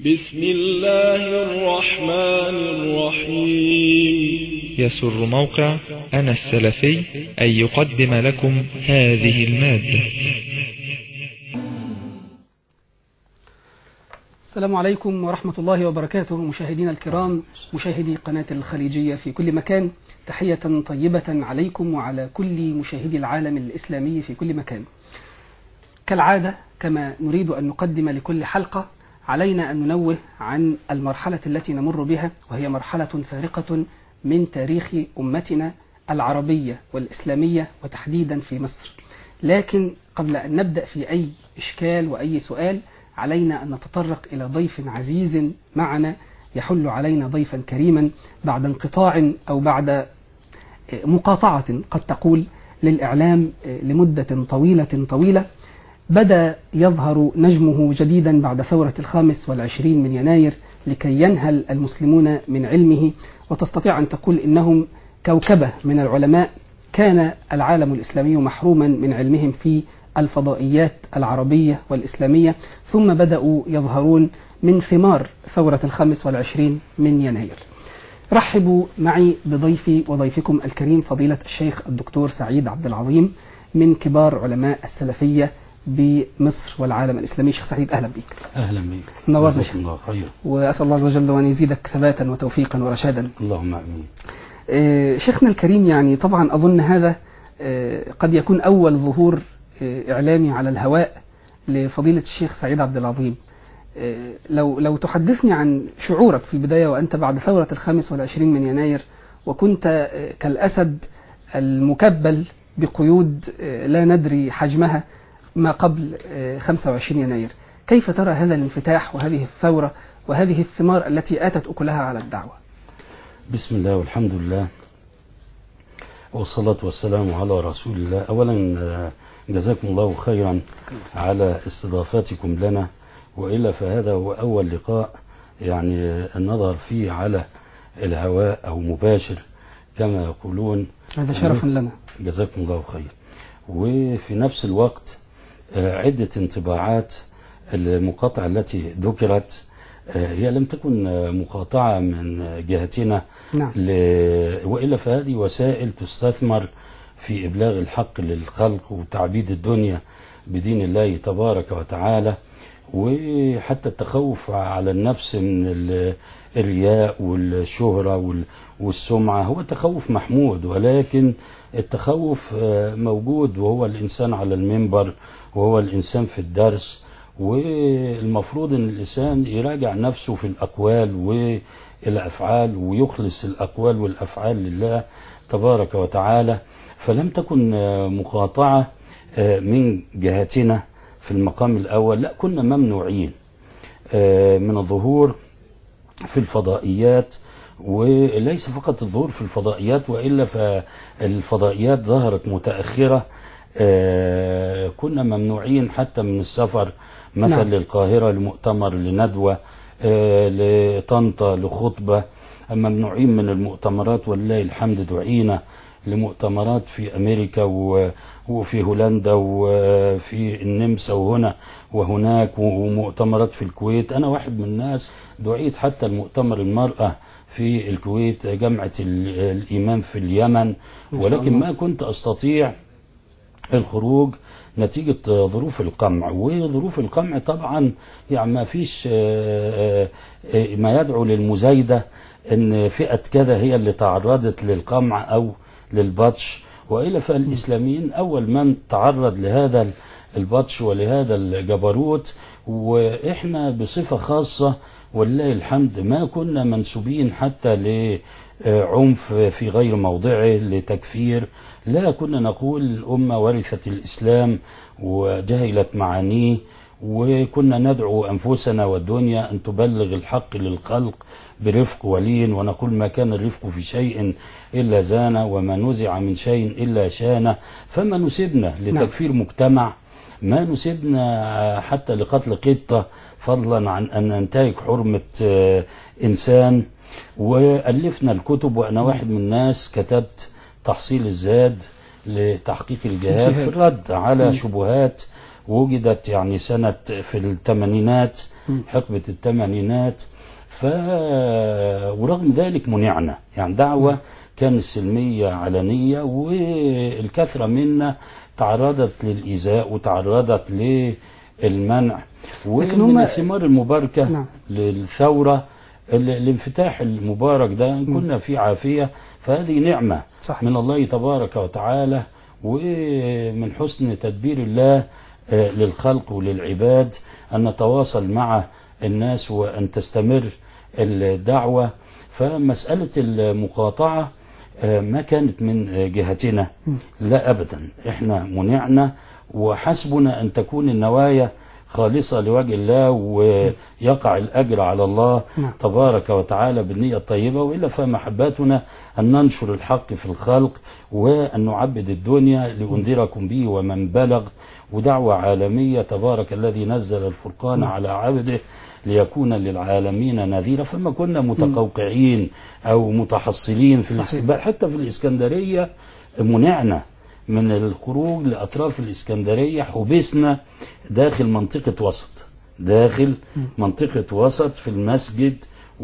بسم الله الرحمن الرحيم يسر موقع أنا السلفي أن يقدم لكم هذه المادة السلام عليكم ورحمة الله وبركاته مشاهدينا الكرام مشاهدي قناة الخليجية في كل مكان تحية طيبة عليكم وعلى كل مشاهدي العالم الإسلامي في كل مكان كالعادة كما نريد أن نقدم لكل حلقة علينا أن ننوه عن المرحلة التي نمر بها وهي مرحلة فارقة من تاريخ أمتنا العربية والإسلامية وتحديدا في مصر لكن قبل أن نبدأ في أي إشكال وأي سؤال علينا أن نتطرق إلى ضيف عزيز معنا يحل علينا ضيفا كريما بعد انقطاع أو بعد مقاطعة قد تقول للإعلام لمدة طويلة طويلة بدا يظهر نجمه جديدا بعد ثورة الخامس والعشرين من يناير لكي ينهل المسلمون من علمه وتستطيع أن تقول إنهم كوكبة من العلماء كان العالم الإسلامي محروما من علمهم في الفضائيات العربية والإسلامية ثم بدأوا يظهرون من ثمار ثورة الخامس والعشرين من يناير رحبوا معي بضيفي وضيفكم الكريم فضيلة الشيخ الدكتور سعيد عبد العظيم من كبار علماء السلفية بمصر والعالم الإسلامي شيخ سعيد أهلا بك اهلا بك نورنا جزاكم الله خير وأسأل الله عز وجل أن يزيدك ثباتا وتوفيقا ورشادا اللهم امين آه، شيخنا الكريم يعني طبعا أظن هذا آه، قد يكون أول ظهور آه، إعلامي على الهواء لفضيلة الشيخ سعيد عبد العظيم آه، لو لو تحدثني عن شعورك في البداية وأنت بعد ثورة الخامس والعشرين من يناير وكنت آه، كالأسد المكبل بقيود آه، لا ندري حجمها ما قبل آه، 25 يناير كيف ترى هذا الانفتاح وهذه الثورة وهذه الثمار التي آتت أكلها على الدعوة بسم الله والحمد لله والصلاة والسلام على رسول الله أولا آه، جزاكم الله خيرا على استضافتكم لنا وإلا فهذا هو أول لقاء يعني آه، نظهر فيه على الهواء أو مباشر كما يقولون هذا شرف لنا جزاكم الله خير وفي نفس الوقت آه، عدة انطباعات المقاطعة التي ذكرت آه، هي لم تكن آه، مقاطعة من آه، جهتنا نعم ل... وإلا فهذه وسائل تستثمر في إبلاغ الحق للخلق وتعبيد الدنيا بدين الله تبارك وتعالى وحتى التخوف على النفس من ال- الرياء والشهرة وال- والسمعة هو تخوف محمود ولكن التخوف آه، موجود وهو الإنسان على المنبر وهو الإنسان في الدرس والمفروض ان الانسان يراجع نفسه في الاقوال والافعال ويخلص الاقوال والافعال لله تبارك وتعالى فلم تكن آه، مقاطعه آه، من جهتنا في المقام الاول لا كنا ممنوعين آه، من الظهور في الفضائيات وليس فقط الظهور في الفضائيات والا فالفضائيات ظهرت متاخره آه، كنا ممنوعين حتى من السفر مثلا نعم. للقاهره لمؤتمر لندوه آه، لطنطا لخطبه ممنوعين من المؤتمرات ولله الحمد دعينا لمؤتمرات في امريكا و- وفي هولندا وفي النمسا وهنا وهناك ومؤتمرات في الكويت انا واحد من الناس دعيت حتى المؤتمر المراه في الكويت جامعه ال- الايمان في اليمن ما شاء ولكن الله. ما كنت استطيع الخروج نتيجة ظروف القمع وظروف القمع طبعا يعني ما فيش آه، آه، ما يدعو للمزايدة ان فئة كذا هي اللي تعرضت للقمع او للبطش وإلا فالإسلاميين أول من تعرض لهذا البطش ولهذا الجبروت وإحنا بصفة خاصة ولله الحمد ما كنا منسوبين حتى لعنف في غير موضعه لتكفير لا كنا نقول الأمة ورثت الإسلام وجهلت معانيه وكنا ندعو أنفسنا والدنيا أن تبلغ الحق للخلق برفق ولين ونقول ما كان الرفق في شيء إلا زانه وما نزع من شيء إلا شانه فما نسبنا لتكفير مجتمع ما نسبنا حتى لقتل قطة فضلا عن أن ننتهك حرمة آه، إنسان وألفنا الكتب وأنا واحد من الناس كتبت تحصيل الزاد لتحقيق الجهاد في الجهاد. الرد على مم. شبهات وجدت يعني سنة في الثمانينات مم. حقبة الثمانينات ف ورغم ذلك منعنا يعني دعوة كانت سلمية علنية والكثرة منا تعرضت للإيذاء وتعرضت للمنع لكن ومن هم- الثمار المباركة نعم. للثورة ال- الانفتاح المبارك ده إن كنا في عافية فهذه نعمة صحيح. من الله تبارك وتعالى ومن حسن تدبير الله آه، للخلق وللعباد أن نتواصل مع الناس وأن تستمر الدعوة فمسألة المقاطعة آه، ما كانت من آه، جهتنا مم. لا أبدا إحنا منعنا وحسبنا أن تكون النوايا خالصة لوجه الله ويقع الأجر على الله نعم. تبارك وتعالى بالنية الطيبة وإلا فمحبتنا أن ننشر الحق في الخلق وأن نعبد الدنيا لأنذركم به ومن بلغ ودعوة عالمية تبارك الذي نزل الفرقان على عبده ليكون للعالمين نذيرا فما كنا متقوقعين أو متحصلين في صحيح. الإسكندرية حتى في الإسكندرية منعنا من الخروج لأطراف الإسكندرية حبسنا داخل منطقة وسط داخل منطقة وسط في المسجد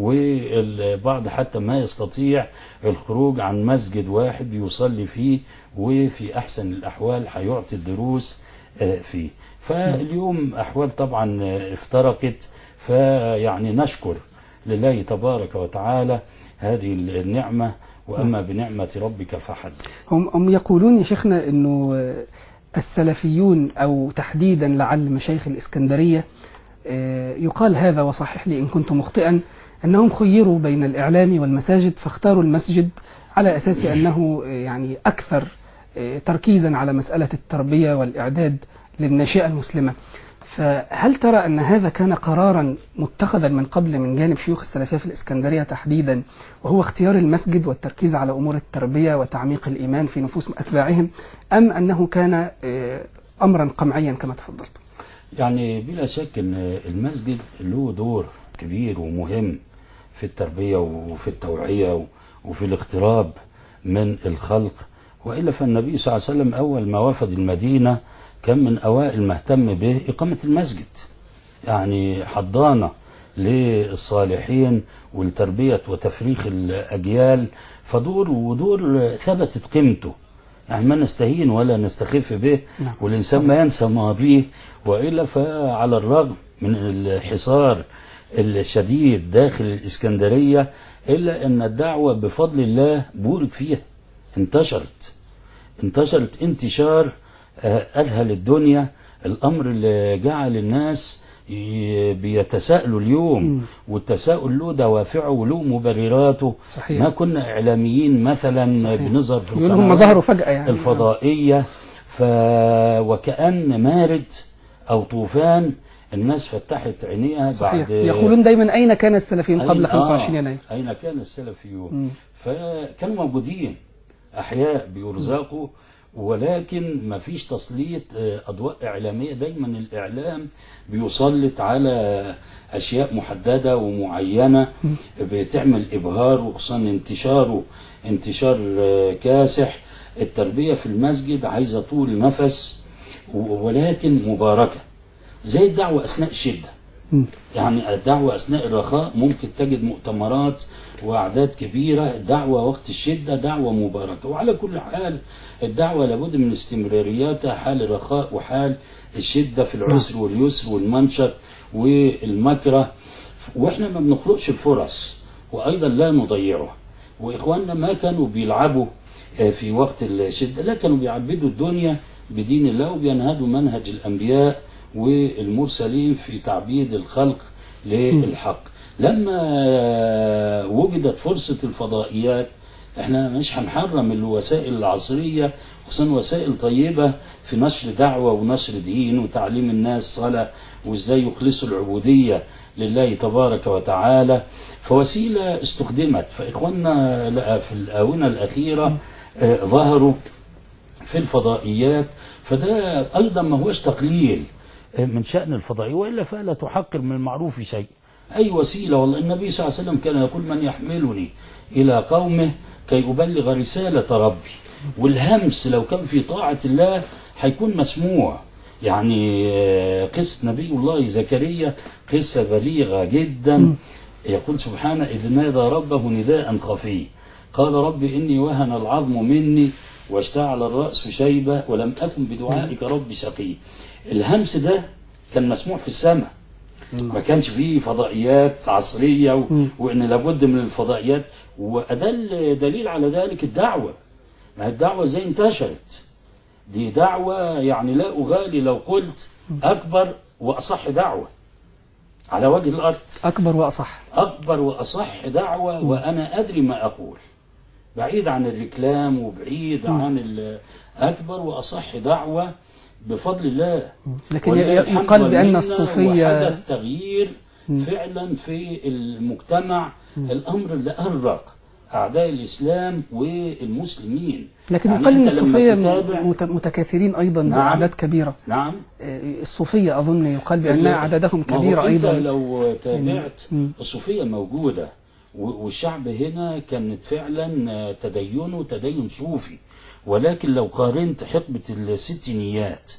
والبعض حتى ما يستطيع الخروج عن مسجد واحد يصلي فيه وفي أحسن الأحوال هيعطي الدروس آه، فيه فاليوم أحوال طبعا آه، افترقت فيعني نشكر لله تبارك وتعالى هذه النعمة وأما بنعمة ربك فحدث هم هم يقولون يا شيخنا انه آه، السلفيون او تحديدا لعل مشايخ الاسكندريه آه، يقال هذا وصحح لي ان كنت مخطئا انهم خيروا بين الاعلام والمساجد فاختاروا المسجد على اساس انه آه، يعني اكثر آه، تركيزا على مساله التربيه والاعداد للناشئه المسلمه. فهل ترى ان هذا كان قرارا متخذا من قبل من جانب شيوخ السلفيه في الاسكندريه تحديدا وهو اختيار المسجد والتركيز على امور التربيه وتعميق الايمان في نفوس اتباعهم ام انه كان آه، امرا قمعيا كما تفضلت؟ يعني بلا شك ان المسجد له دور كبير ومهم في التربية وفي التوعية وفي الاقتراب من الخلق وإلا فالنبي صلى الله عليه وسلم أول ما وفد المدينة كان من أوائل ما اهتم به إقامة المسجد يعني حضانة للصالحين والتربية وتفريخ الأجيال فدور ودور ثبتت قيمته يعني ما نستهين ولا نستخف به نعم. والإنسان ما ينسى ماضيه وإلا فعلى الرغم من الحصار الشديد داخل الإسكندرية إلا أن الدعوة بفضل الله بورك فيها انتشرت انتشرت انتشار آه، أذهل الدنيا الأمر اللي جعل الناس ي- بيتساءلوا اليوم مم. والتساؤل له دوافعه وله مبرراته صحيح. ما كنا إعلاميين مثلا صحيح. بنظهر في يقول هم القنوات ظهروا فجاه يعني الفضائية ف... وكأن مارد أو طوفان الناس فتحت عينيها صحيح بعد يقولون دائما اين كان السلفيون قبل أين- 25 آه، يناير؟ أين كان السلفيون مم. فكانوا موجودين أحياء بيرزقوا ولكن ما فيش تسليط آه، أضواء إعلامية دايما الإعلام بيسلط على أشياء محددة ومعينة بتعمل إبهار وخصوصا انتشاره انتشار آه، كاسح التربية في المسجد عايزة طول نفس و- ولكن مباركة زي الدعوة أثناء الشدة مم. يعني الدعوة أثناء الرخاء ممكن تجد مؤتمرات وأعداد كبيرة الدعوة وقت الشدة دعوة مباركة وعلى كل حال الدعوة لابد من استمرارياتها حال الرخاء وحال الشدة في العسر واليسر والمنشط والمكره واحنا ما بنخلقش الفرص وأيضا لا نضيعها وإخواننا ما كانوا بيلعبوا آه، في وقت الشدة لا كانوا بيعبدوا الدنيا بدين الله وبينهدوا منهج الأنبياء والمرسلين في تعبيد الخلق للحق لما آه، وجدت فرصة الفضائيات احنا مش هنحرم الوسائل العصرية خصوصا وسائل طيبة في نشر دعوة ونشر دين وتعليم الناس صلاة وازاي يخلصوا العبودية لله تبارك وتعالى فوسيلة استخدمت فإخواننا لا- في الآونة الأخيرة آه، ظهروا في الفضائيات فده أيضا ما هوش تقليل من شأن الفضائي وإلا فلا تحقر من المعروف شيء أي وسيلة والله النبي صلى الله عليه وسلم كان يقول من يحملني إلى قومه كي أبلغ رسالة ربي والهمس لو كان في طاعة الله هيكون مسموع يعني آه، قصة نبي الله زكريا قصة بليغة جدا مم. يقول سبحانه إذ نادى ربه نداء خفي قال رب إني وهن العظم مني واشتعل الرأس شيبة ولم أكن بدعائك رب شقي الهمس ده كان مسموع في السماء ما كانش فيه فضائيات عصرية و... مم. وإن لابد من الفضائيات وأدل دليل على ذلك الدعوة ما هي الدعوة ازاي انتشرت دي دعوة يعني لا أغالي لو قلت أكبر وأصح دعوة على وجه الأرض أكبر وأصح أكبر وأصح دعوة وأنا أدري ما أقول بعيد عن الركلام وبعيد مم. عن ال- أكبر وأصح دعوة بفضل الله لكن ولله ي- الحمد يقال بأن والمنة الصوفية وحدث تغيير مم. فعلا في المجتمع مم. الأمر اللي أرق أعداء الإسلام والمسلمين لكن يعني يقال أن أنت لما الصوفية تتابع- مت- متكاثرين أيضا نعم. بأعداد كبيرة نعم آه، الصوفية أظن يقال بأن لا. أعدادهم ما هو كبيرة أنت أيضا لو تابعت مم. الصوفية موجودة و- والشعب هنا كانت فعلا تدينه تدين صوفي ولكن لو قارنت حقبة الستينيات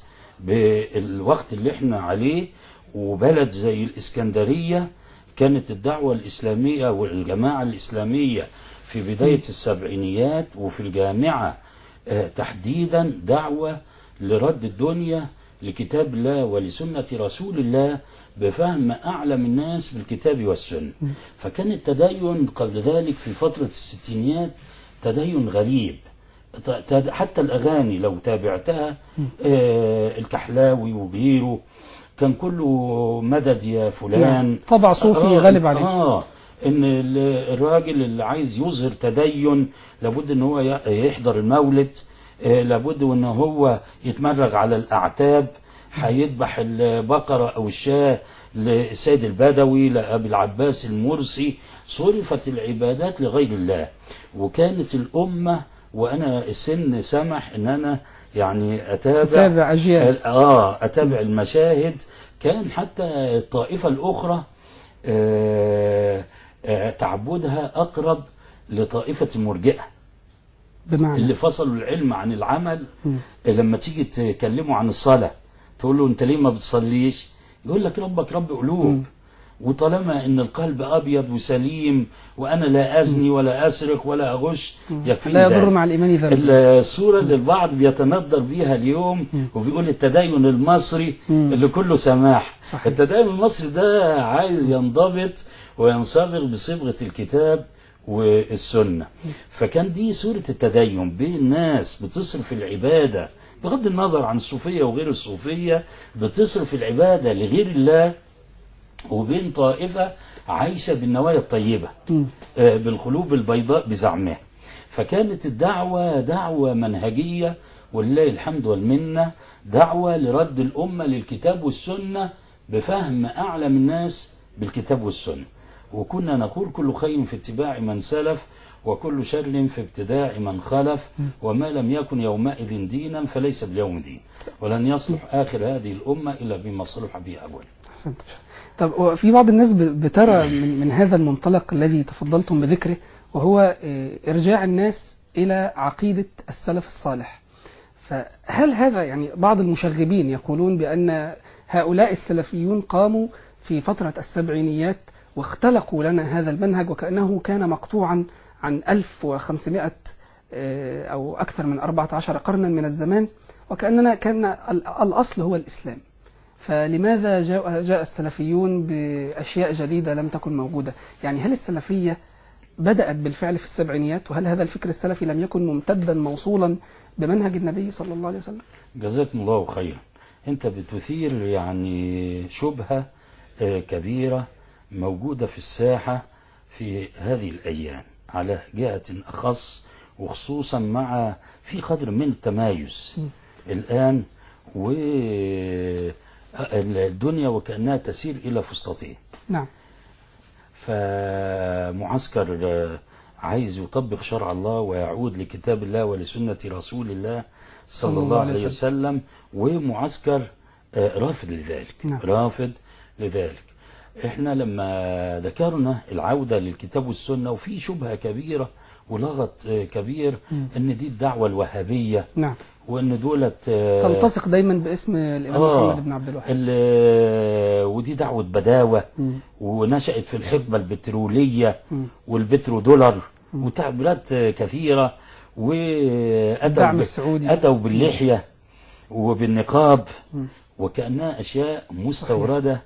بالوقت اللي احنا عليه وبلد زي الإسكندرية كانت الدعوة الإسلامية والجماعة الإسلامية في بداية السبعينيات وفي الجامعة آه، تحديدا دعوة لرد الدنيا لكتاب الله ولسنة رسول الله بفهم أعلم الناس بالكتاب والسنة فكان التدين قبل ذلك في فترة الستينيات تدين غريب ت- ت- حتى الأغاني لو تابعتها آه، الكحلاوي وغيره كان كله مدد يا فلان نعم. طبع صوفي آه، غالب عليه. اه ان ال- الراجل اللي عايز يظهر تدين لابد ان هو ي- يحضر المولد آه، لابد ان هو يتمرغ على الاعتاب هيذبح البقرة او الشاة للسيد البدوي لأبي العباس المرسي صرفت العبادات لغير الله وكانت الأمة وأنا السن سمح إن أنا يعني أتابع تتابع أجيال. آه أتابع المشاهد كان حتى الطائفة الأخرى آه، آه، تعبدها أقرب لطائفة المرجئة بمعنى اللي فصلوا العلم عن العمل مم. لما تيجي تكلمه عن الصلاة تقول له انت ليه ما بتصليش يقول لك ربك رب قلوب مم. وطالما ان القلب ابيض وسليم وانا لا ازني ولا اسرق ولا اغش يكفيني لا يضر ذلك. مع الإيمان ذنب الصورة اللي البعض بيتندر بيها اليوم مم. وبيقول التدين المصري مم. اللي كله سماح صحيح. التدين المصري ده عايز ينضبط وينصبغ بصبغة الكتاب والسنة فكان دي صورة التدين بين ناس بتصرف العبادة بغض النظر عن الصوفية وغير الصوفية بتصرف العبادة لغير الله وبين طائفة عايشة بالنوايا الطيبة مم. آه، بالقلوب البيضاء بزعمها فكانت الدعوة دعوة منهجية ولله الحمد والمنة دعوة لرد الأمة للكتاب والسنة بفهم أعلم الناس بالكتاب والسنة وكنا نقول كل خير في اتباع من سلف وكل شر في ابتداع من خلف وما لم يكن يومئذ دينا فليس باليوم دين ولن يصلح آخر هذه الأمة إلا بما صلح به أولا أحسنت. طب وفي بعض الناس ب- بترى من, من هذا المنطلق الذي تفضلتم بذكره وهو آه، إرجاع الناس إلى عقيدة السلف الصالح فهل هذا يعني بعض المشغبين يقولون بأن هؤلاء السلفيون قاموا في فترة السبعينيات واختلقوا لنا هذا المنهج وكأنه كان مقطوعا عن 1500 آه، أو أكثر من 14 قرنا من الزمان وكأننا كان ال- الأصل هو الإسلام فلماذا جاء, جاء السلفيون بأشياء جديدة لم تكن موجودة يعني هل السلفية بدأت بالفعل في السبعينيات وهل هذا الفكر السلفي لم يكن ممتدا موصولا بمنهج النبي صلى الله عليه وسلم جزاكم الله خيرا انت بتثير يعني شبهة آه، كبيرة موجودة في الساحة في هذه الأيام على جهة أخص وخصوصا مع في قدر من التمايز م. الآن والدنيا وكأنها تسير إلى فسطتين نعم فمعسكر آه، عايز يطبق شرع الله ويعود لكتاب الله ولسنة رسول الله صلى الله عليه وسلم ومعسكر آه، رافض لذلك نعم. رافض لذلك احنا لما ذكرنا العودة للكتاب والسنة وفي شبهة كبيرة ولغط آه، كبير مم. ان دي الدعوة الوهابية نعم وان دولت آه، تلتصق دايما باسم الامام آه، محمد بن عبد الوهاب ال- ودي دعوة بداوة مم. ونشأت في الحقبة البترولية مم. والبترو دولار مم. وتعبيرات كثيرة وأتوا الدعم ب- السعودي. أتوا باللحية وبالنقاب مم. وكأنها أشياء مستوردة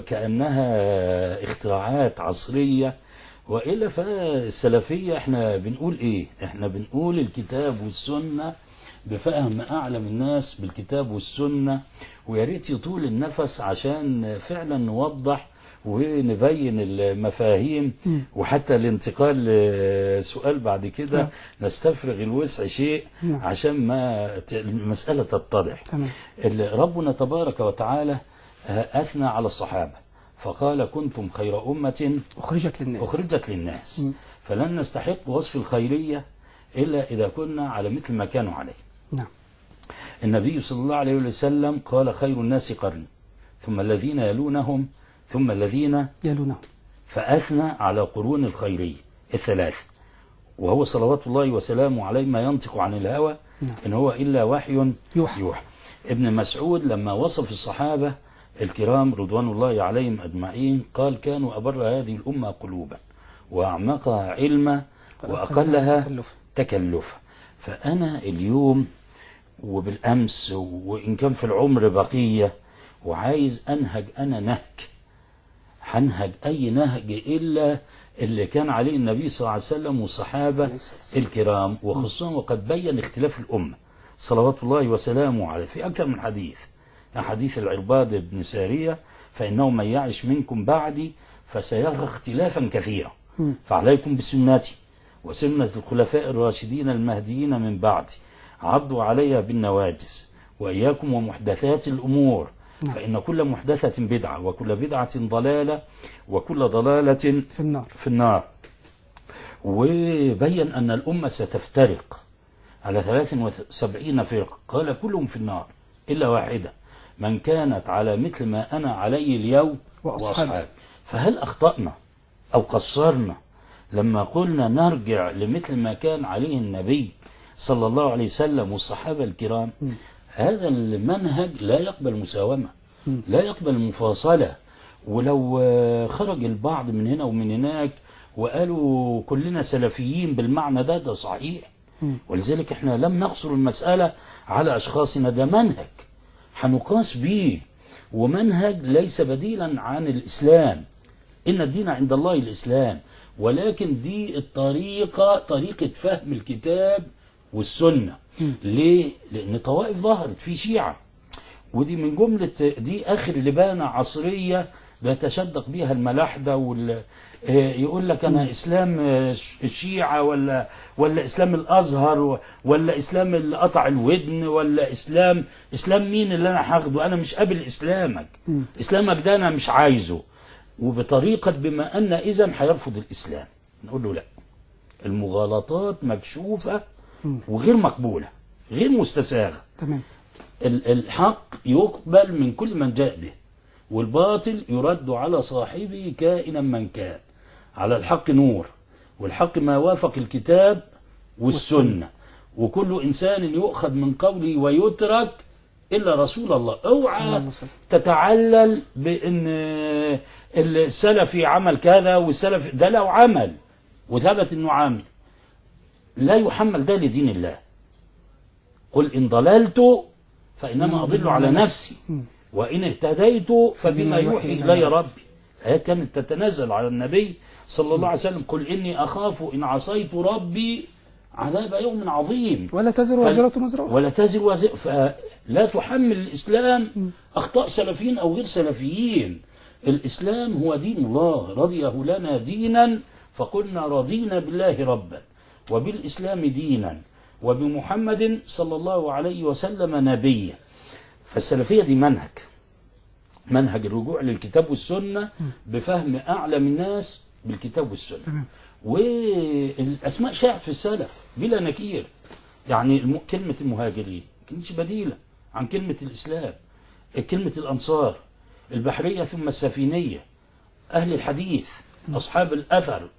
وكأنها اختراعات عصرية وإلا فالسلفية احنا بنقول ايه احنا بنقول الكتاب والسنة بفهم أعلم الناس بالكتاب والسنة ويا ريت يطول النفس عشان فعلا نوضح ونبين المفاهيم مم. وحتى الانتقال لسؤال بعد كده نعم. نستفرغ الوسع شيء نعم. عشان ما ت- المسألة تتضح تمام ال- ربنا تبارك وتعالى آه، أثنى على الصحابة فقال كنتم خير أمة أخرجت للناس أخرجت للناس مم. فلن نستحق وصف الخيرية إلا إذا كنا على مثل ما كانوا عليه نعم النبي صلى الله عليه وسلم قال خير الناس قرني ثم الذين يلونهم ثم الذين يلونه فأثنى على قرون الخيرية الثلاث وهو صلوات الله وسلامه عليه ما ينطق عن الهوى نعم. إن هو إلا وحي يوحى. يوحى ابن مسعود لما وصف الصحابة الكرام رضوان الله عليهم أجمعين قال كانوا أبر هذه الأمة قلوبا وأعمقها علما وأقلها تكلفا. تكلفا فأنا اليوم وبالأمس وإن كان في العمر بقية وعايز أنهج أنا نهج هنهج أي نهج إلا اللي كان عليه النبي صلى الله عليه وسلم والصحابة عليه الصلاة والسلام. الكرام وخصوصا وقد بين اختلاف الأمة صلوات الله وسلامه عليه في أكثر من حديث حديث العرباض بن سارية فإنه من يعش منكم بعدي فسيرى اختلافا كثيرا مم. فعليكم بسنتي وسنة الخلفاء الراشدين المهديين من بعدي عضوا عليها بالنواجس وإياكم ومحدثات الأمور نعم. فإن كل محدثة بدعة وكل بدعة ضلالة وكل ضلالة في النار في النار وبين أن الأمة ستفترق على 73 فرقة قال كلهم في النار إلا واحدة من كانت على مثل ما أنا عليه اليوم وأصحابي. فهل أخطأنا أو قصرنا لما قلنا نرجع لمثل ما كان عليه النبي صلى الله عليه وسلم والصحابة الكرام مم. هذا المنهج لا يقبل مساومة مم. لا يقبل مفاصلة ولو آه، خرج البعض من هنا ومن هناك وقالوا كلنا سلفيين بالمعنى ده ده صحيح مم. ولذلك احنا لم نقصر المسألة على أشخاصنا ده منهج هنقاس به ومنهج ليس بديلا عن الإسلام إن الدين عند الله الإسلام ولكن دي الطريقة طريقة فهم الكتاب والسنة مم. ليه؟ لأن طوائف ظهرت في شيعة ودي من جملة دي آخر لبانة عصرية بيتشدق بيها الملاحدة وال آه، يقول لك أنا إسلام آه، الشيعة ولا ولا إسلام الأزهر و- ولا إسلام اللي قطع الودن ولا إسلام إسلام مين اللي أنا هاخده أنا مش قابل إسلامك مم. إسلامك ده أنا مش عايزه وبطريقة بما أن إذا هيرفض الإسلام نقول له لا المغالطات مكشوفة مم. وغير مقبولة غير مستساغة تمام ال- الحق يقبل من كل من جاء به والباطل يرد على صاحبه كائنا من كان على الحق نور والحق ما وافق الكتاب والسنة وكل إنسان يؤخذ من قوله ويترك إلا رسول الله صلى الله اوعى عليه وسلم. تتعلل بأن السلفي عمل كذا والسلفي ده لو عمل وثبت أنه عامل لا يحمل ده لدين الله قل إن ضللت فإنما أضل على نفسي مم. وإن اهتديت فبما يوحي إلي ربي هي كانت تتنازل على النبي صلى الله عليه وسلم قل إني أخاف إن عصيت ربي عذاب يوم عظيم ولا تزر فل- وازرة وزر أخرى ولا تزر وزر فلا تحمل الإسلام مم. أخطاء سلفيين أو غير سلفيين الإسلام هو دين الله رضيه لنا دينا فقلنا رضينا بالله ربا وبالإسلام دينا وبمحمد صلى الله عليه وسلم نبيا فالسلفية دي منهج منهج الرجوع للكتاب والسنة بفهم أعلم الناس بالكتاب والسنة تمام والأسماء شاعت في السلف بلا نكير يعني الم... كلمة المهاجرين كانتش بديلة عن كلمة الإسلام كلمة الأنصار البحرية ثم السفينية أهل الحديث أصحاب الأثر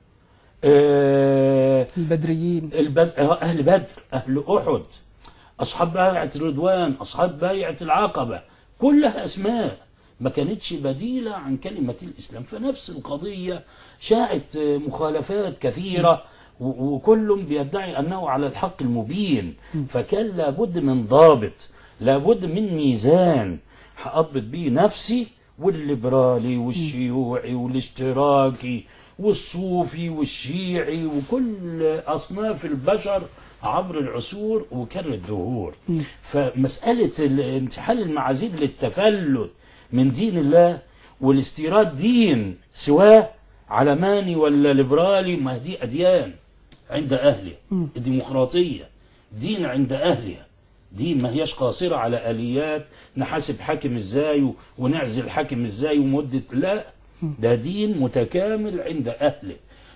آه، البدريين البد... أهل بدر أهل أحد أصحاب بايعة رضوان أصحاب بايعة العقبة كلها أسماء ما كانتش بديلة عن كلمة الإسلام فنفس القضية شاعت مخالفات كثيرة و- وكل بيدعي أنه على الحق المبين فكان لابد من ضابط لابد من ميزان هأضبط بيه نفسي والليبرالي والشيوعي والاشتراكي والصوفي والشيعي وكل أصناف البشر عبر العصور وكر الدهور مم. فمسألة ال- انتحال المعازيم للتفلت من دين الله والاستيراد دين سواه علماني ولا ليبرالي ما دي أديان عند أهلها مم. الديمقراطية دين عند أهلها دين ما هياش قاصرة على آليات نحاسب حاكم ازاي و- ونعزل حاكم ازاي ومدة لا ده دين متكامل عند أهله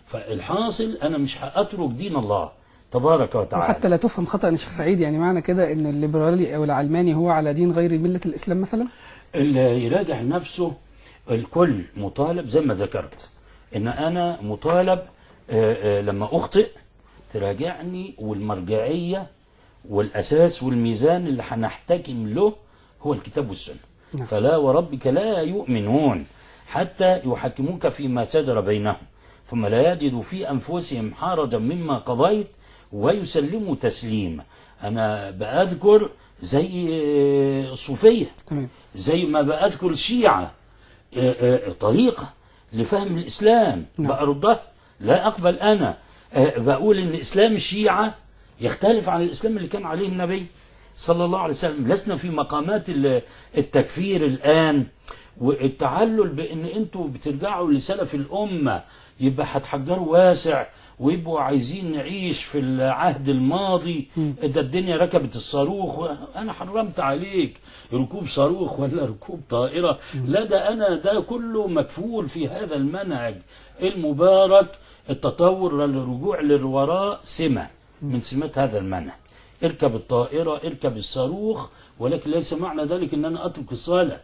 فالحاصل أنا مش هأترك دين الله تبارك وتعالى وحتى لا تفهم خطأ يا شيخ سعيد يعني معنى كده ان الليبرالي او العلماني هو على دين غير ملة الاسلام مثلا اللي يراجع نفسه الكل مطالب زي ما ذكرت ان انا مطالب آه، آه، لما اخطئ تراجعني والمرجعيه والاساس والميزان اللي هنحتكم له هو الكتاب والسنه نعم. فلا وربك لا يؤمنون حتى يحكموك فيما شجر بينهم ثم لا يجدوا في انفسهم حرجا مما قضيت ويسلموا تسليما انا بأذكر زي آه، الصوفيه تمام زي ما بأذكر الشيعة آه، آه، طريقة لفهم الإسلام نعم. بأردها لا أقبل أنا آه، بقول إن إسلام الشيعة يختلف عن الإسلام اللي كان عليه النبي صلى الله عليه وسلم لسنا في مقامات ال- التكفير الآن والتعلل بأن أنتوا بترجعوا لسلف الأمة يبقى هتحجروا واسع ويبقوا عايزين نعيش في العهد الماضي مم. ده الدنيا ركبت الصاروخ انا حرمت عليك ركوب صاروخ ولا ركوب طائرة لا ده انا ده كله مكفول في هذا المنهج المبارك التطور الرجوع للوراء سمة من سمات هذا المنهج اركب الطائرة اركب الصاروخ ولكن ليس معنى ذلك ان انا اترك الصلاة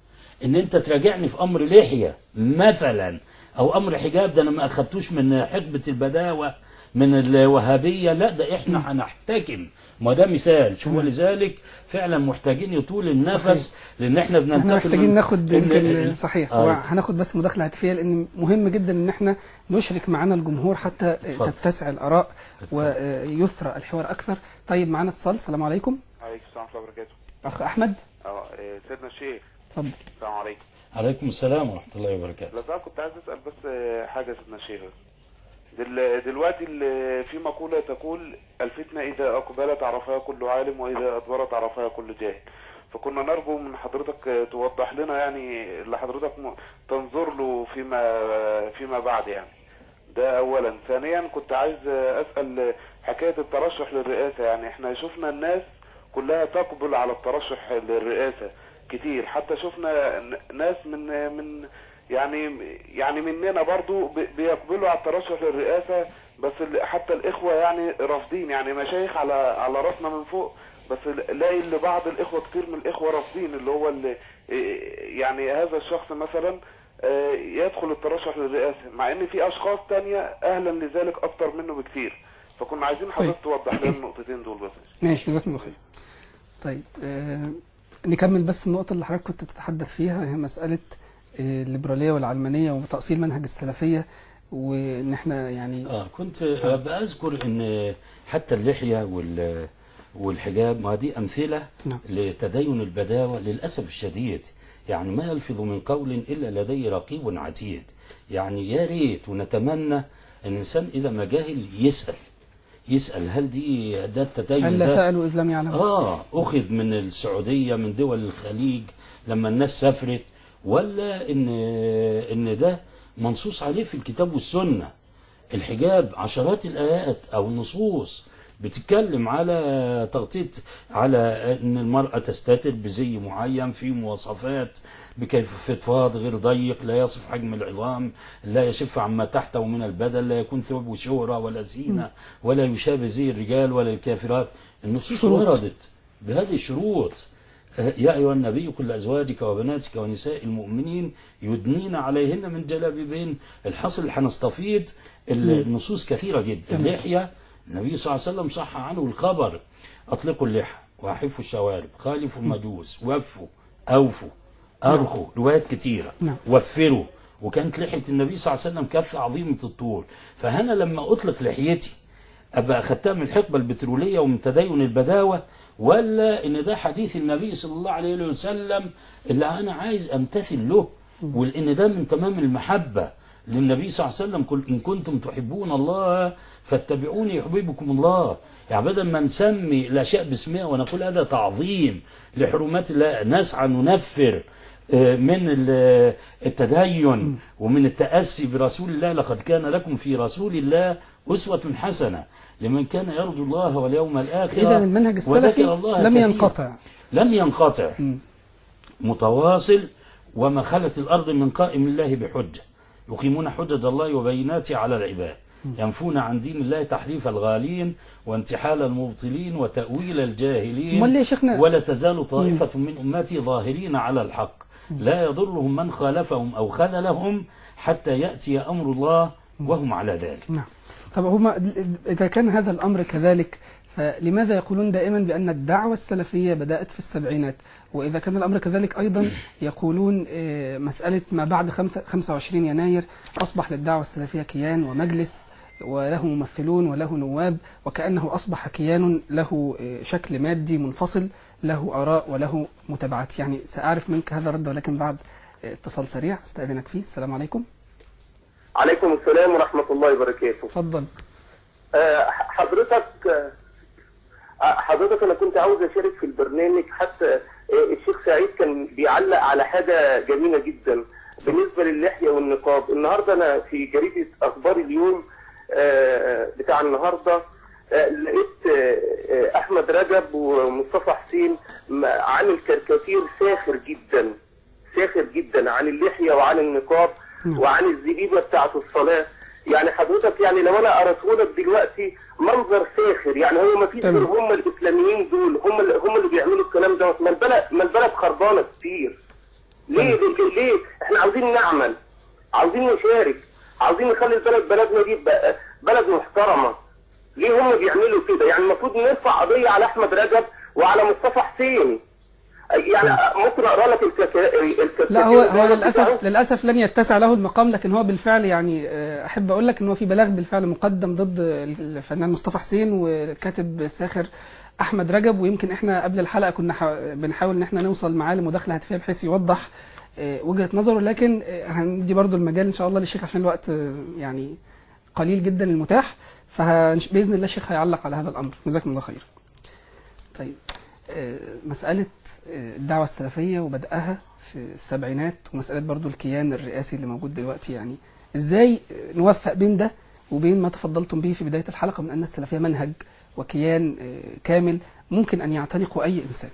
ان انت تراجعني في امر لحية مثلا او امر حجاب ده انا ما اخدتوش من حقبة البداوة من الوهابية لا ده احنا هنحتكم ما ده مثال شو تمام. لذلك فعلا محتاجين يطول صحيح. النفس لان احنا بننتقل احنا محتاجين من- ناخد إن- يمكن صحيح آه. وهناخد بس مداخله هاتفيه لان مهم جدا ان احنا نشرك معانا الجمهور حتى اتفضل. تتسع الاراء اتفضل. ويثرى الحوار اكثر طيب معانا اتصال السلام عليكم عليكم السلام ورحمة الله وبركاته. اخ احمد اه إيه، سيدنا الشيخ اتفضل السلام عليكم. عليكم السلام ورحمة الله وبركاته لو سمحت كنت عايز اسال بس آه، حاجة يا سيدنا الشيخ. دل دلوقتي ال- في مقولة تقول الفتنة إذا أقبلت عرفها كل عالم وإذا أدبرت عرفها كل جاهل. فكنا نرجو من حضرتك آه، توضح لنا يعني اللي حضرتك م- تنظر له فيما فيما بعد يعني. ده اولا ثانيا كنت عايز اسال حكايه الترشح للرئاسه يعني احنا شفنا الناس كلها تقبل على الترشح للرئاسه كتير حتى شفنا ن- ناس من من يعني يعني مننا برضو ب- بيقبلوا على الترشح للرئاسه بس ال- حتى الاخوه يعني رافضين يعني مشايخ على على راسنا من فوق بس لاقي اللي بعض الاخوه كتير من الاخوه رافضين اللي هو اللي يعني هذا الشخص مثلا آه، يدخل الترشح للرئاسة مع ان في اشخاص تانية اهلا لذلك اكتر منه بكتير فكنا عايزين حضرتك توضح لنا النقطتين دول بس ماشي جزاكم الله خير طيب آه نكمل بس النقطة اللي حضرتك كنت تتحدث فيها هي مسألة آه، الليبرالية والعلمانية وتأصيل منهج السلفية وإن احنا يعني اه كنت آه، بأذكر ان حتى اللحية وال والحجاب ما دي أمثلة نعم. لتدين البداوة للأسف الشديد يعني ما يلفظ من قول إلا لديه رقيب عتيد يعني يا ريت ونتمنى أن الإنسان إذا ما جاهل يسأل يسأل هل دي ده التدين هل ده سألوا إذ لم يعلموا آه أخذ من السعودية من دول الخليج لما الناس سافرت ولا إن إن ده منصوص عليه في الكتاب والسنة الحجاب عشرات الآيات أو النصوص بتتكلم على تغطية على أن المرأة تستتر بزي معين في مواصفات بكيف فضفاض غير ضيق لا يصف حجم العظام لا يشف عما تحته من البدن لا يكون ثوب شهرة ولا زينة ولا يشابه زي الرجال ولا الكافرات النصوص شروط. وردت بهذه الشروط يا أيها النبي قل لأزواجك وبناتك ونساء المؤمنين يدنين عليهن من جلابيبهن الحصل اللي هنستفيد النصوص كثيرة جدا تمام. اللحية النبي صلى الله عليه وسلم صح عنه الخبر أطلقوا اللحى وأحفوا الشوارب خالفوا المجوس وفوا أوفوا أرخوا روايات كتيرة نعم. وفروا وكانت لحية النبي صلى الله عليه وسلم كف عظيمة الطول فهنا لما أطلق لحيتي أبقى أخدتها من الحقبة البترولية ومن تدين البداوة ولا إن ده حديث النبي صلى الله عليه وسلم اللي أنا عايز أمتثل له وإن ده من تمام المحبة للنبي صلى الله عليه وسلم قل إن كنتم تحبون الله فاتبعوني يحببكم الله يعني بدل ما نسمي الأشياء باسمها ونقول هذا تعظيم لحرمات الله نسعى ننفر آه، من ال- التدين ومن التأسي برسول الله لقد كان لكم في رسول الله أسوة حسنة لمن كان يرجو الله واليوم الآخر إذا المنهج السلفي وذكر الله لم كثيرا. ينقطع لم ينقطع مم. متواصل وما خلت الأرض من قائم الله بحجة يقيمون حجج الله وبيناته على العباد ينفون عن دين الله تحريف الغالين وانتحال المبطلين وتأويل الجاهلين أمال ليه يا شيخنا ولا تزال طائفة من أمتي ظاهرين على الحق لا يضرهم من خالفهم أو خذلهم حتى يأتي أمر الله وهم على ذلك نعم طب هما إذا كان هذا الأمر كذلك فلماذا يقولون دائما بأن الدعوة السلفية بدأت في السبعينات وإذا كان الأمر كذلك أيضا يقولون آه، مسألة ما بعد خمسة- 25 يناير أصبح للدعوة السلفية كيان ومجلس وله ممثلون وله نواب وكأنه أصبح كيان له آه، شكل مادي منفصل له آراء وله متابعات يعني سأعرف منك هذا الرد ولكن بعد آه، اتصال سريع استأذنك فيه السلام عليكم عليكم السلام ورحمة الله وبركاته تفضل آه، حضرتك آه، حضرتك أنا كنت عاوز أشارك في البرنامج حتى آه، الشيخ سعيد كان بيعلق على حاجة جميلة جدا بالنسبة للحية والنقاب النهاردة أنا في جريدة أخبار اليوم آه، بتاع النهاردة آه، لقيت آه، آه، أحمد رجب ومصطفى حسين م- عامل كاريكاتير ساخر جدا ساخر جدا عن اللحية وعن النقاب نعم. وعن الزبيبة بتاعة الصلاة يعني حضرتك يعني لو انا قرأته لك دلوقتي منظر ساخر يعني هو ما فيش تمام. غير هم الاسلاميين دول هم اللي هم اللي بيعملوا الكلام دوت ما البلد ما البلد خربانه كتير ليه ليه, ليه احنا عاوزين نعمل عاوزين نشارك عاوزين نخلي البلد بلدنا دي بقى بلد محترمه ليه هم بيعملوا كده يعني المفروض نرفع قضيه على احمد رجب وعلى مصطفى حسين يعني ممكن اقرا لك الكتا- الكتاتيب لا هو هو بتاعه؟ للاسف للاسف لن يتسع له المقام لكن هو بالفعل يعني آه، احب اقول لك ان هو في بلاغ بالفعل مقدم ضد الفنان مصطفى حسين والكاتب الساخر احمد رجب ويمكن احنا قبل الحلقه كنا حا- بنحاول ان احنا نوصل معاه لمداخله هاتفيه بحيث يوضح آه، وجهه نظره لكن آه، هندي برضو المجال ان شاء الله للشيخ عشان الوقت آه، يعني قليل جدا المتاح فباذن الله الشيخ هيعلق على هذا الامر جزاكم الله خير. طيب آه، مسألة آه، الدعوة السلفية وبدأها في السبعينات ومسألة برضو الكيان الرئاسي اللي موجود دلوقتي يعني ازاي آه، نوفق بين ده وبين ما تفضلتم به في بداية الحلقة من أن السلفية منهج وكيان آه، كامل ممكن أن يعتنقه أي إنسان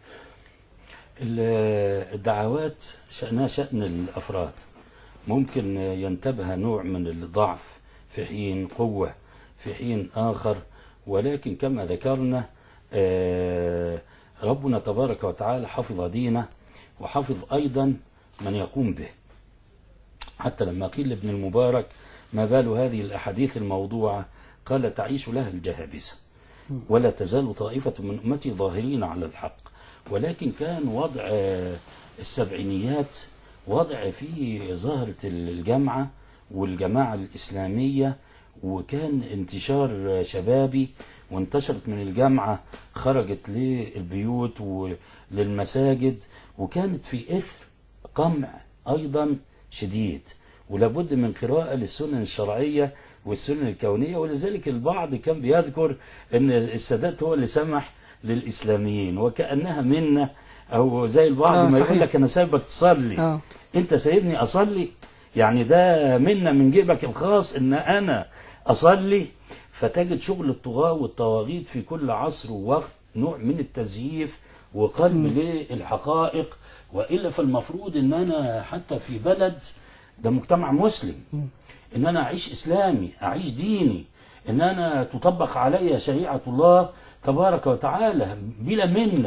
ال- الدعوات شأنها شأن الأفراد ممكن ينتبه نوع من الضعف في حين قوة في حين آخر ولكن كما ذكرنا آه، ربنا تبارك وتعالى حفظ دينه وحفظ أيضا من يقوم به حتى لما قيل لابن المبارك ما بال هذه الأحاديث الموضوعة قال تعيش لها الجهابسة ولا تزال طائفة من أمتي ظاهرين على الحق ولكن كان وضع آه، السبعينيات وضع فيه ظاهرة الجامعة والجماعة الإسلامية وكان انتشار آه، شبابي وانتشرت من الجامعة خرجت للبيوت وللمساجد وكانت في إثر قمع أيضا شديد ولابد من قراءة للسنن الشرعية والسنن الكونية ولذلك البعض كان بيذكر أن السادات هو اللي سمح للإسلاميين وكأنها منا أو زي البعض آه، ما صحيح. يقول لك أنا سايبك تصلي آه. أنت سايبني أصلي يعني ده منا من جيبك الخاص أن أنا أصلي فتجد شغل الطغاة والطواغيت في كل عصر ووقت نوع من التزييف وقلب مم. للحقائق وإلا فالمفروض أن أنا حتى في بلد ده مجتمع مسلم مم. ان انا اعيش اسلامي اعيش ديني ان انا تطبق علي شريعة الله تبارك وتعالى بلا منة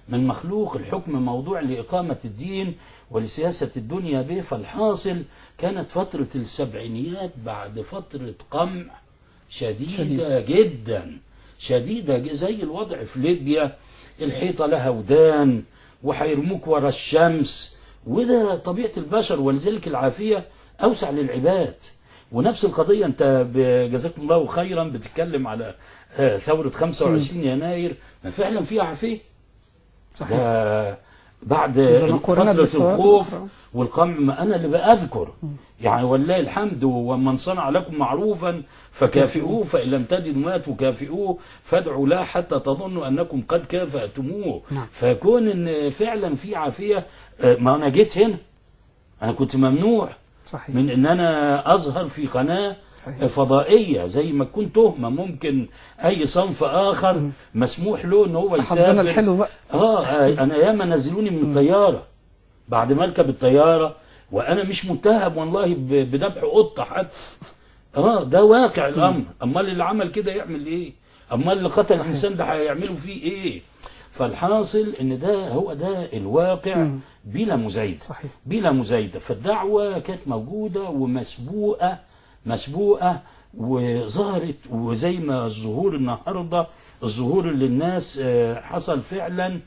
من مخلوق الحكم موضوع لإقامة الدين ولسياسة الدنيا به فالحاصل كانت فترة السبعينيات بعد فترة قمع شديدة شديدة. جدا شديدة ج- زي الوضع في ليبيا الحيطة لها ودان وهيرموك ورا الشمس وده طبيعة البشر ولذلك العافية أوسع للعباد ونفس القضية أنت ب- جزاكم الله خيرا بتتكلم على آه، ثورة 25 يناير ما فعلا فيها عافية صحيح ده بعد إذا ما قرنت فترة بالثورات الخوف الأخرى. والقمع ما أنا اللي بأذكر يعني ولله الحمد ومن صنع لكم معروفا فكافئوه فإن لم تجدوا ما تكافئوه فادعوا له حتى تظنوا أنكم قد كافأتموه نعم. فكون إن فعلا في عافية آه، ما أنا جيت هنا أنا كنت ممنوع صحيح من ان انا اظهر في قناه صحيح. فضائيه زي ما تكون تهمه ممكن اي صنف اخر مم. مسموح له ان هو حظنا يسافر الحلو بقى اه آه، انا ياما نزلوني من الطياره بعد ما اركب الطياره وانا مش متهم والله ب- بذبح قطه حتى اه ده واقع الامر امال اللي عمل كده يعمل ايه امال اللي قتل صحيح. الانسان ده هيعملوا فيه ايه فالحاصل ان ده هو ده الواقع مم. بلا مزايده صحيح بلا مزايدة فالدعوة كانت موجودة ومسبوقة مسبوقة وظهرت وزي ما الظهور النهاردة الظهور اللي الناس آه، حصل فعلا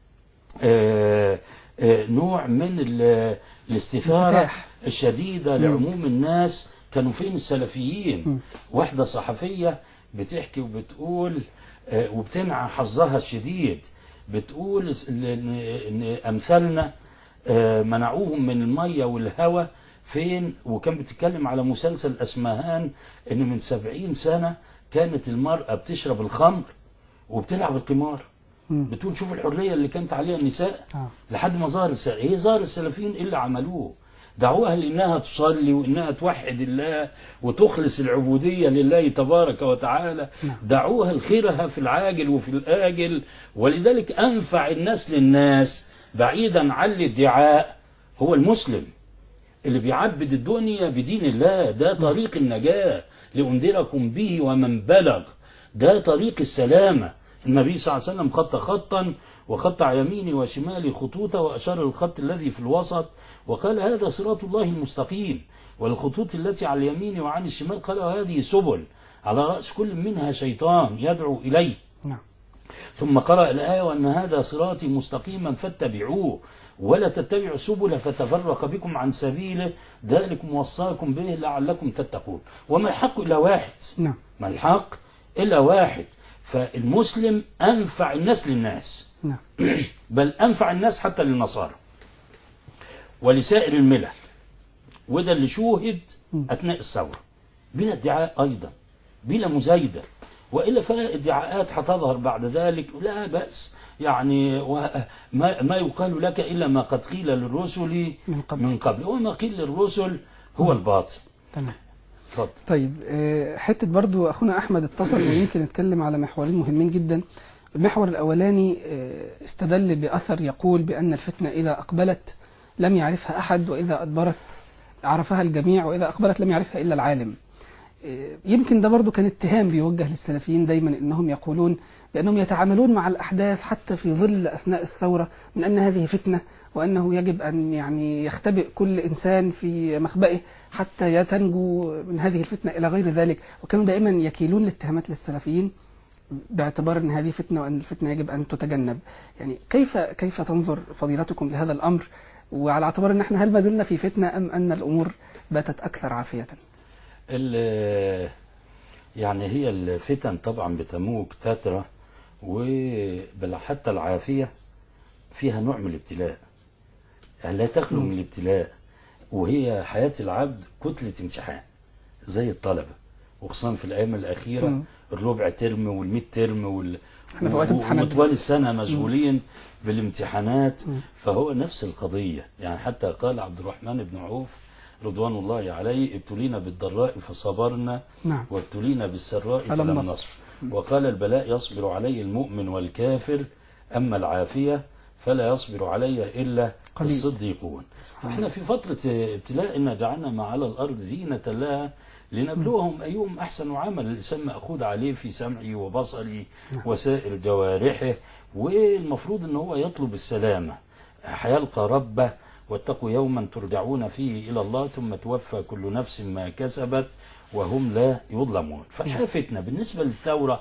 آه، آه، نوع من ال- الاستثارة انفتاح. الشديدة مم. لعموم الناس كانوا فين السلفيين مم. واحدة صحفية بتحكي وبتقول آه، وبتنعى حظها الشديد بتقول ان إن امثالنا آه، منعوهم من المية والهواء فين وكان بتتكلم على مسلسل اسمهان ان من سبعين سنة كانت المرأة بتشرب الخمر وبتلعب القمار مم. بتقول شوف الحرية اللي كانت عليها النساء آه. لحد ما ظهر السلفيين ايه ظهر السلفيين ايه اللي عملوه دعوها لانها تصلي وانها توحد الله وتخلص العبوديه لله تبارك وتعالى نعم. دعوها لخيرها في العاجل وفي الاجل ولذلك انفع الناس للناس بعيدا عن الادعاء هو المسلم اللي بيعبد الدنيا بدين الله ده طريق النجاة لأنذركم به ومن بلغ ده طريق السلامة النبي صلى الله عليه وسلم خط خطا وخط يميني وشمالي خطوطا وأشار الخط الذي في الوسط وقال هذا صراط الله المستقيم والخطوط التي على اليمين وعن الشمال قال هذه سبل على رأس كل منها شيطان يدعو إليه نعم ثم قرأ الآية وأن هذا صراطي مستقيما فاتبعوه ولا تتبعوا السبل فتفرق بكم عن سبيله ذلكم وصاكم به لعلكم تتقون وما الحق إلا واحد نعم ما الحق إلا واحد فالمسلم أنفع الناس للناس نعم بل أنفع الناس حتى للنصارى ولسائر الملل وده اللي شوهد م. أثناء الثورة بلا ادعاء أيضا بلا مزايدة وإلا فالادعاءات هتظهر بعد ذلك لا بأس يعني و- ما, ما يقال لك إلا ما قد قيل للرسل من قبل. من قبل وما قيل للرسل هو الباطل تمام اتفضل طيب آه، حتة برضو أخونا أحمد اتصل ويمكن نتكلم على محورين مهمين جدا المحور الأولاني آه، استدل بأثر يقول بأن الفتنة إذا أقبلت لم يعرفها أحد وإذا أدبرت عرفها الجميع وإذا أقبلت لم يعرفها إلا العالم آه، يمكن ده برضو كان اتهام بيوجه للسلفيين دايما انهم يقولون بانهم يتعاملون مع الاحداث حتى في ظل اثناء الثوره من ان هذه فتنه وانه يجب ان يعني يختبئ كل انسان في مخبئه حتى تنجو من هذه الفتنه الى غير ذلك وكانوا دائما يكيلون الاتهامات للسلفيين باعتبار ان هذه فتنه وان الفتنه يجب ان تتجنب يعني كيف كيف تنظر فضيلتكم لهذا الامر وعلى اعتبار ان احنا هل ما زلنا في فتنه ام ان الامور باتت اكثر عافيه ال- يعني هي الفتن طبعا بتموج تترى وبل حتى العافية فيها نوع من الابتلاء يعني لا تخلو من الابتلاء وهي حياة العبد كتلة امتحان زي الطلبة وخصوصا في الأيام الأخيرة مم. الربع ترم والميد ترم وال... احنا في وقت امتحانات وطوال السنة مشغولين بالامتحانات مم. فهو نفس القضية يعني حتى قال عبد الرحمن بن عوف رضوان الله عليه ابتلينا بالضراء فصبرنا نعم وابتلينا بالسراء فلم فلم نصبر. نصبر وقال البلاء يصبر عليه المؤمن والكافر أما العافية فلا يصبر عليه إلا قليل. الصديقون سبحان فاحنا في فترة ابتلاء إن جعلنا ما على الأرض زينة لها لنبلوهم أيهم أحسن عمل الإنسان مأخوذ عليه في سمعه وبصره وسائر جوارحه والمفروض أن هو يطلب السلامة حيلقى ربه واتقوا يوما ترجعون فيه إلى الله ثم توفى كل نفس ما كسبت وهم لا يظلمون فالحقيقة فتنة بالنسبة للثورة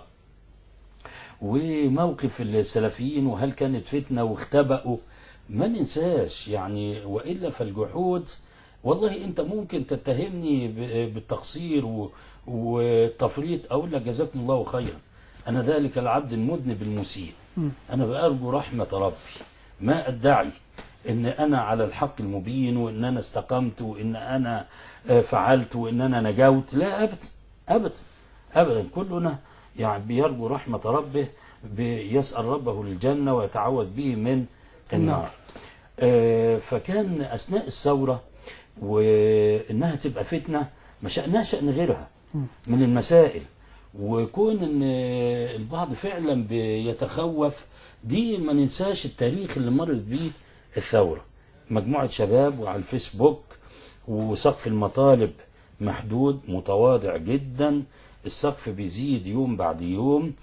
وموقف السلفيين وهل كانت فتنة واختبأوا ما ننساش يعني وإلا فالجحود والله أنت ممكن تتهمني ب- بالتقصير و- والتفريط أقول لك جزاكم الله خيرا أنا ذلك العبد المذنب المسيء مم. أنا بأرجو رحمة ربي ما أدعي إن أنا على الحق المبين وإن أنا استقمت وإن أنا آه، فعلت وإن أنا نجوت لا أبدا أبدا أبدا كلنا يعني بيرجو رحمة ربه بيسأل ربه الجنة ويتعوذ به من النار آه، فكان أثناء الثورة وإنها تبقى فتنة ما شأنها شأن غيرها مم. من المسائل وكون ان البعض فعلا بيتخوف دي ما ننساش التاريخ اللي مرت بيه الثورة مجموعة شباب وعلى الفيسبوك وسقف المطالب محدود متواضع جدا السقف بيزيد يوم بعد يوم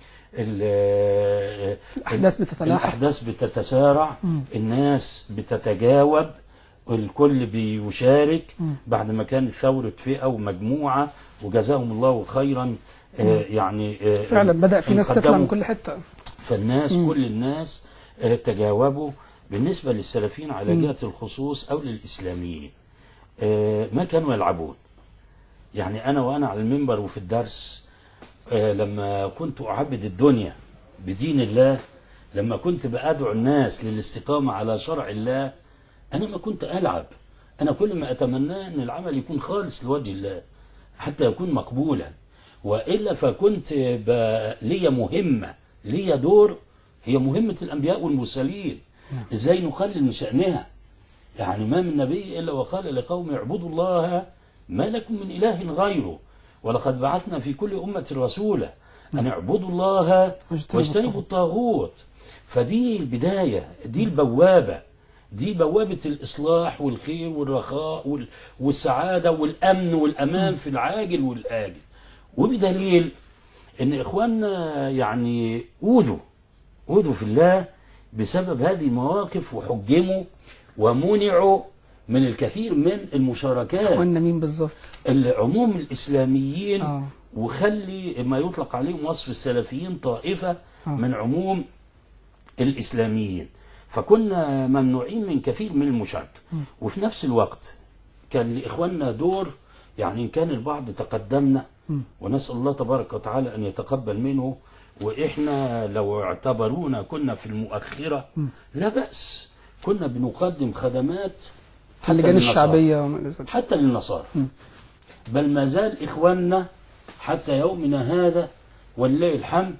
ال- الأحداث بتتلاحق. الأحداث بتتسارع مم. الناس بتتجاوب الكل بيشارك مم. بعد ما كانت ثورة فئة ومجموعة وجزاهم الله خيرا آه، يعني آه، فعلا بدأ في ناس تطلع قدموا من كل حتة فالناس مم. كل الناس آه، تجاوبوا بالنسبة للسلفيين على مم. جهة الخصوص أو للإسلاميين آه، ما كانوا يلعبون يعني أنا وأنا على المنبر وفي الدرس آه، لما كنت أعبد الدنيا بدين الله لما كنت بأدعو الناس للاستقامة على شرع الله أنا ما كنت ألعب أنا كل ما أتمناه أن العمل يكون خالص لوجه الله حتى يكون مقبولا وإلا فكنت ب- لي مهمة لي دور هي مهمة الأنبياء والمرسلين نعم. إزاي نقلل من شأنها يعني ما من نبي إلا وقال لقوم اعبدوا الله ما لكم من إله غيره ولقد بعثنا في كل أمة رسولا أن اعبدوا الله واجتنبوا واجتنبوا الطاغوت فدي البداية دي البوابة دي بوابة الإصلاح والخير والرخاء وال- والسعادة والأمن والأمان في العاجل والآجل وبدليل ان اخواننا يعني اوذوا اوذوا في الله بسبب هذه المواقف وحجموا ومنعوا من الكثير من المشاركات قلنا مين بالظبط العموم الاسلاميين آه. وخلي ما يطلق عليهم وصف السلفيين طائفة آه. من عموم الإسلاميين فكنا ممنوعين من كثير من المشاركة م. وفي نفس الوقت كان لإخواننا دور يعني إن كان البعض تقدمنا مم. ونسأل الله تبارك وتعالى أن يتقبل منه وإحنا لو اعتبرونا كنا في المؤخرة م. لا بأس كنا بنقدم خدمات حتى اللجان للنصارى. الشعبية وما إلى ذلك. حتى للنصارى مم. بل ما زال إخواننا حتى يومنا هذا ولله الحمد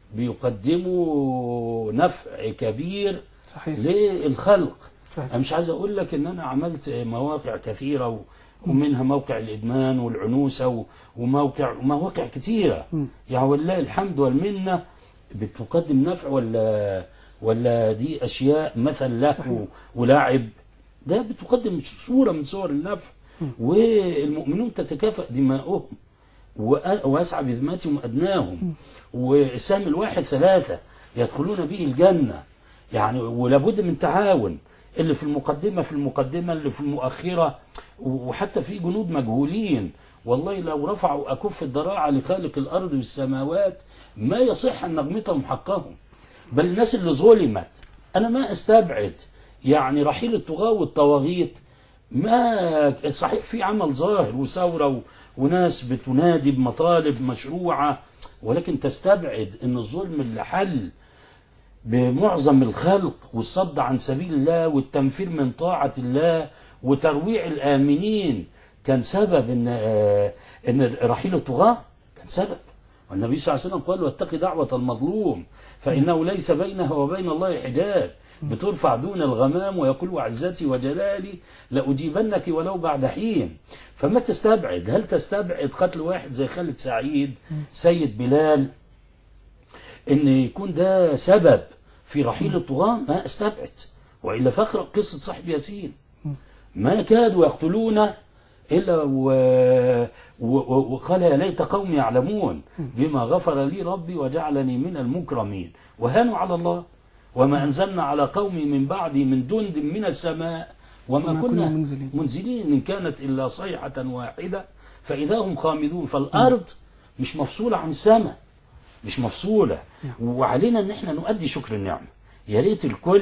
بيقدموا نفع كبير صحيح للخلق فعلا. أنا مش عايز أقول لك إن أنا عملت مواقع كثيرة و- ومنها موقع الإدمان والعنوسة و- وموقع مواقع كثيرة مم. يعني والله الحمد والمنة بتقدم نفع ولا ولا دي أشياء مثل صحيح. له ولعب ده بتقدم صورة من صور النفع مم. والمؤمنون تتكافأ دماؤهم وأ- وأسعى بذمتهم أدناهم وسام الواحد ثلاثة يدخلون به الجنة يعني ولابد من تعاون اللي في المقدمة في المقدمة اللي في المؤخرة وحتى في جنود مجهولين والله لو رفعوا أكف الضراعة لخالق الأرض والسماوات ما يصح أن نغمطهم حقهم بل الناس اللي ظلمت أنا ما أستبعد يعني رحيل الطغاة والطواغيت ما صحيح في عمل ظاهر وثورة و- وناس بتنادي بمطالب مشروعة ولكن تستبعد ان الظلم اللي حل بمعظم الخلق والصد عن سبيل الله والتنفير من طاعة الله وترويع الآمنين كان سبب ان آه، ان رحيل الطغاة كان سبب والنبي صلى الله عليه وسلم قال واتق دعوة المظلوم فإنه ليس بينها وبين الله حجاب بترفع دون الغمام ويقول وعزتي وجلالي لأجيبنك ولو بعد حين فما تستبعد هل تستبعد قتل واحد زي خالد سعيد سيد بلال ان يكون ده سبب في رحيل الطغاة ما استبعد وإلا فاقرأ قصة صاحب ياسين ما كادوا يقتلون إلا و... و... و- وقال يا ليت قومي يعلمون بما غفر لي ربي وجعلني من المكرمين وهانوا على الله وما أنزلنا على قومي من بعدي من جند من السماء وما وما كنا كنا منزلين. منزلين إن كانت إلا صيحة واحدة فإذا هم خامدون فالأرض مش مفصولة عن السماء مش مفصولة وعلينا ان احنا نؤدي شكر النعمة يا ريت الكل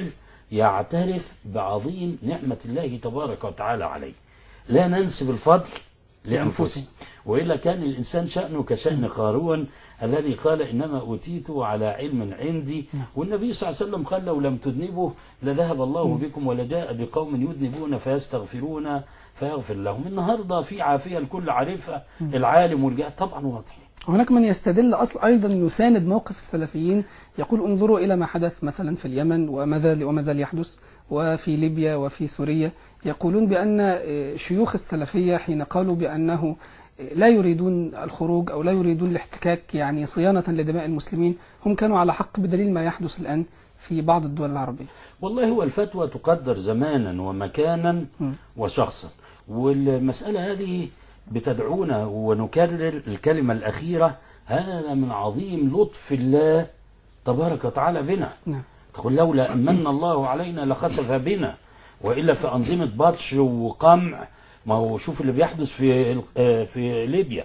يعترف بعظيم نعمة الله تبارك وتعالى عليه لا ننسب الفضل لأنفسنا وإلا كان الإنسان شأنه كشأن قارون الذي قال إنما أوتيته على علم عندي والنبي صلى الله عليه وسلم قال لو لم تذنبوا لذهب الله بكم ولجاء بقوم يذنبون فيستغفرون فيغفر لهم النهاردة في عافية الكل عارفها العالم والجاهل طبعا واضح هناك من يستدل أصل أيضا يساند موقف السلفيين يقول انظروا إلى ما حدث مثلا في اليمن وما زال وما زال يحدث وفي ليبيا وفي سوريا يقولون بأن آه، شيوخ السلفية حين قالوا بأنه آه، لا يريدون الخروج أو لا يريدون الاحتكاك يعني صيانة لدماء المسلمين هم كانوا على حق بدليل ما يحدث الآن في بعض الدول العربية والله هو الفتوى تقدر زمانا ومكانا م. وشخصا والمسألة هذه بتدعونا ونكرر الكلمة الأخيرة هذا من عظيم لطف الله تبارك وتعالى بنا نعم تقول لولا أمن الله علينا لخسف بنا وإلا في أنظمة بطش وقمع ما هو شوف اللي بيحدث في آه، في ليبيا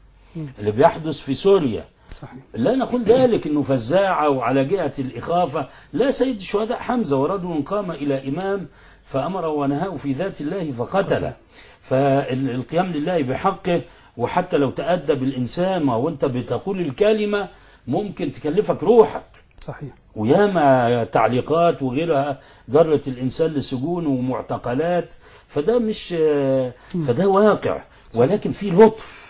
اللي بيحدث في سوريا صحيح لا نقول ذلك انه فزاعة وعلى جهة الإخافة لا سيد الشهداء حمزة ورجل قام إلى إمام فأمر ونهاه في ذات الله فقتله فالقيام لله بحقه وحتى لو تأدب الإنسان ما وانت بتقول الكلمة ممكن تكلفك روحك صحيح وياما تعليقات وغيرها جرت الإنسان لسجون ومعتقلات فده مش فده واقع ولكن في لطف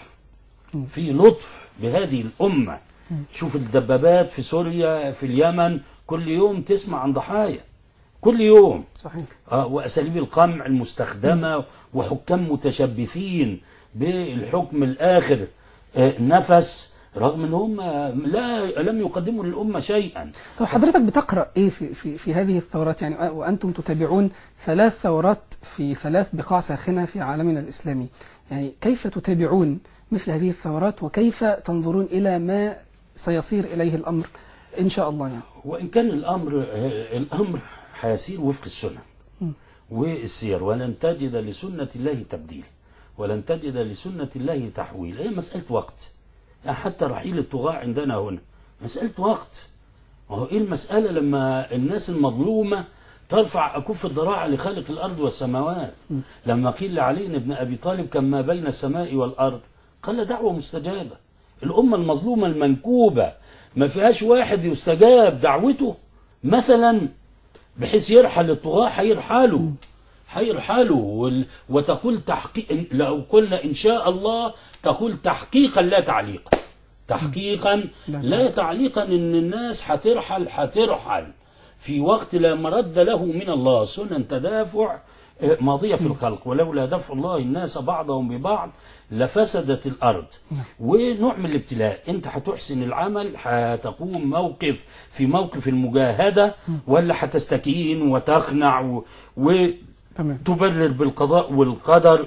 في لطف بهذه الأمة شوف الدبابات في سوريا في اليمن كل يوم تسمع عن ضحايا كل يوم صحيح آه، وأساليب القمع المستخدمة وحكام متشبثين بالحكم الآخر آه، نفس رغم ان هم لا لم يقدموا للأمة شيئا طب حضرتك بتقرأ إيه في, في, في هذه الثورات يعني وأنتم تتابعون ثلاث ثورات في ثلاث بقاع ساخنة في عالمنا الإسلامي يعني كيف تتابعون مثل هذه الثورات وكيف تنظرون إلى ما سيصير إليه الأمر إن شاء الله يعني وإن كان الأمر آه، الأمر هيسير وفق السنة م. والسير ولن تجد لسنة الله تبديل ولن تجد لسنة الله تحويل هي مسألة وقت يعني حتى رحيل الطغاة عندنا هنا مسألة وقت وهو إيه المسألة لما الناس المظلومة ترفع أكف الضراعة لخالق الأرض والسماوات لما قيل لعلي بن أبي طالب كم ما بين السماء والأرض قال دعوة مستجابة الأمة المظلومة المنكوبة ما فيهاش واحد يستجاب دعوته مثلا بحيث يرحل الطغاة هيرحلوا هيرحلوا وال- وتقول تحقيق لو قلنا إن شاء الله تقول تحقيقا لا تعليقا تحقيقا لا لا تعليقا إن الناس هترحل هترحل في وقت لا مرد له من الله سنن تدافع آه، ماضية في الخلق ولولا دفع الله الناس بعضهم ببعض لفسدت الأرض ونوع من الابتلاء أنت هتحسن العمل هتقوم موقف في موقف المجاهدة ولا هتستكين وتقنع و... و... تمام تبرر بالقضاء والقدر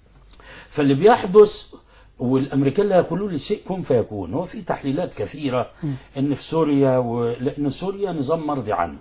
فاللي بيحدث والامريكان لا يقولون للشيء كن فيكون هو في تحليلات كثيره ان في سوريا و... لان سوريا نظام مرضي عنه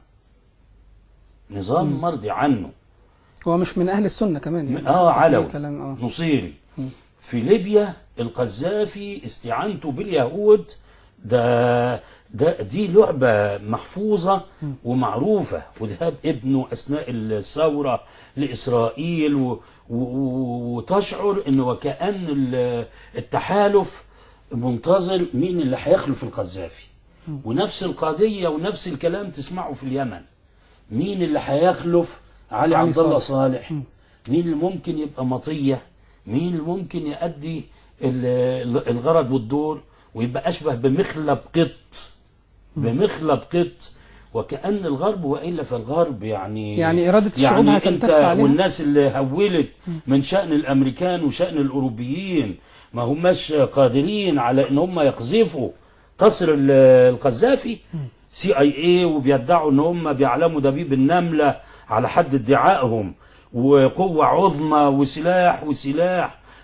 نظام مرضي عنه هو مش من أهل السنة كمان يعني اه علوي كلام آه. نصيري م. في ليبيا القذافي استعانته باليهود ده ده دي لعبة محفوظة ومعروفة وذهاب ابنه أثناء الثورة لإسرائيل و- و- وتشعر إنه وكأن ال- التحالف منتظر مين اللي هيخلف القذافي ونفس القضية ونفس الكلام تسمعه في اليمن مين اللي هيخلف علي علي عبد الله صالح. صالح م. مين اللي ممكن يبقى مطية مين اللي ممكن يؤدي ال- ال- الغرض والدور ويبقى أشبه بمخلب قط بمخلب قط وكأن الغرب وإلا فالغرب يعني يعني إرادة الشعوب يعني هتلتف انت عليها؟ والناس اللي هولت من شأن الأمريكان وشأن الأوروبيين ما هماش قادرين على ان هم يقذفوا قصر ال- القذافي سي اي اي وبيدعوا ان هم بيعلموا دبيب النملة على حد ادعائهم وقوة عظمى وسلاح وسلاح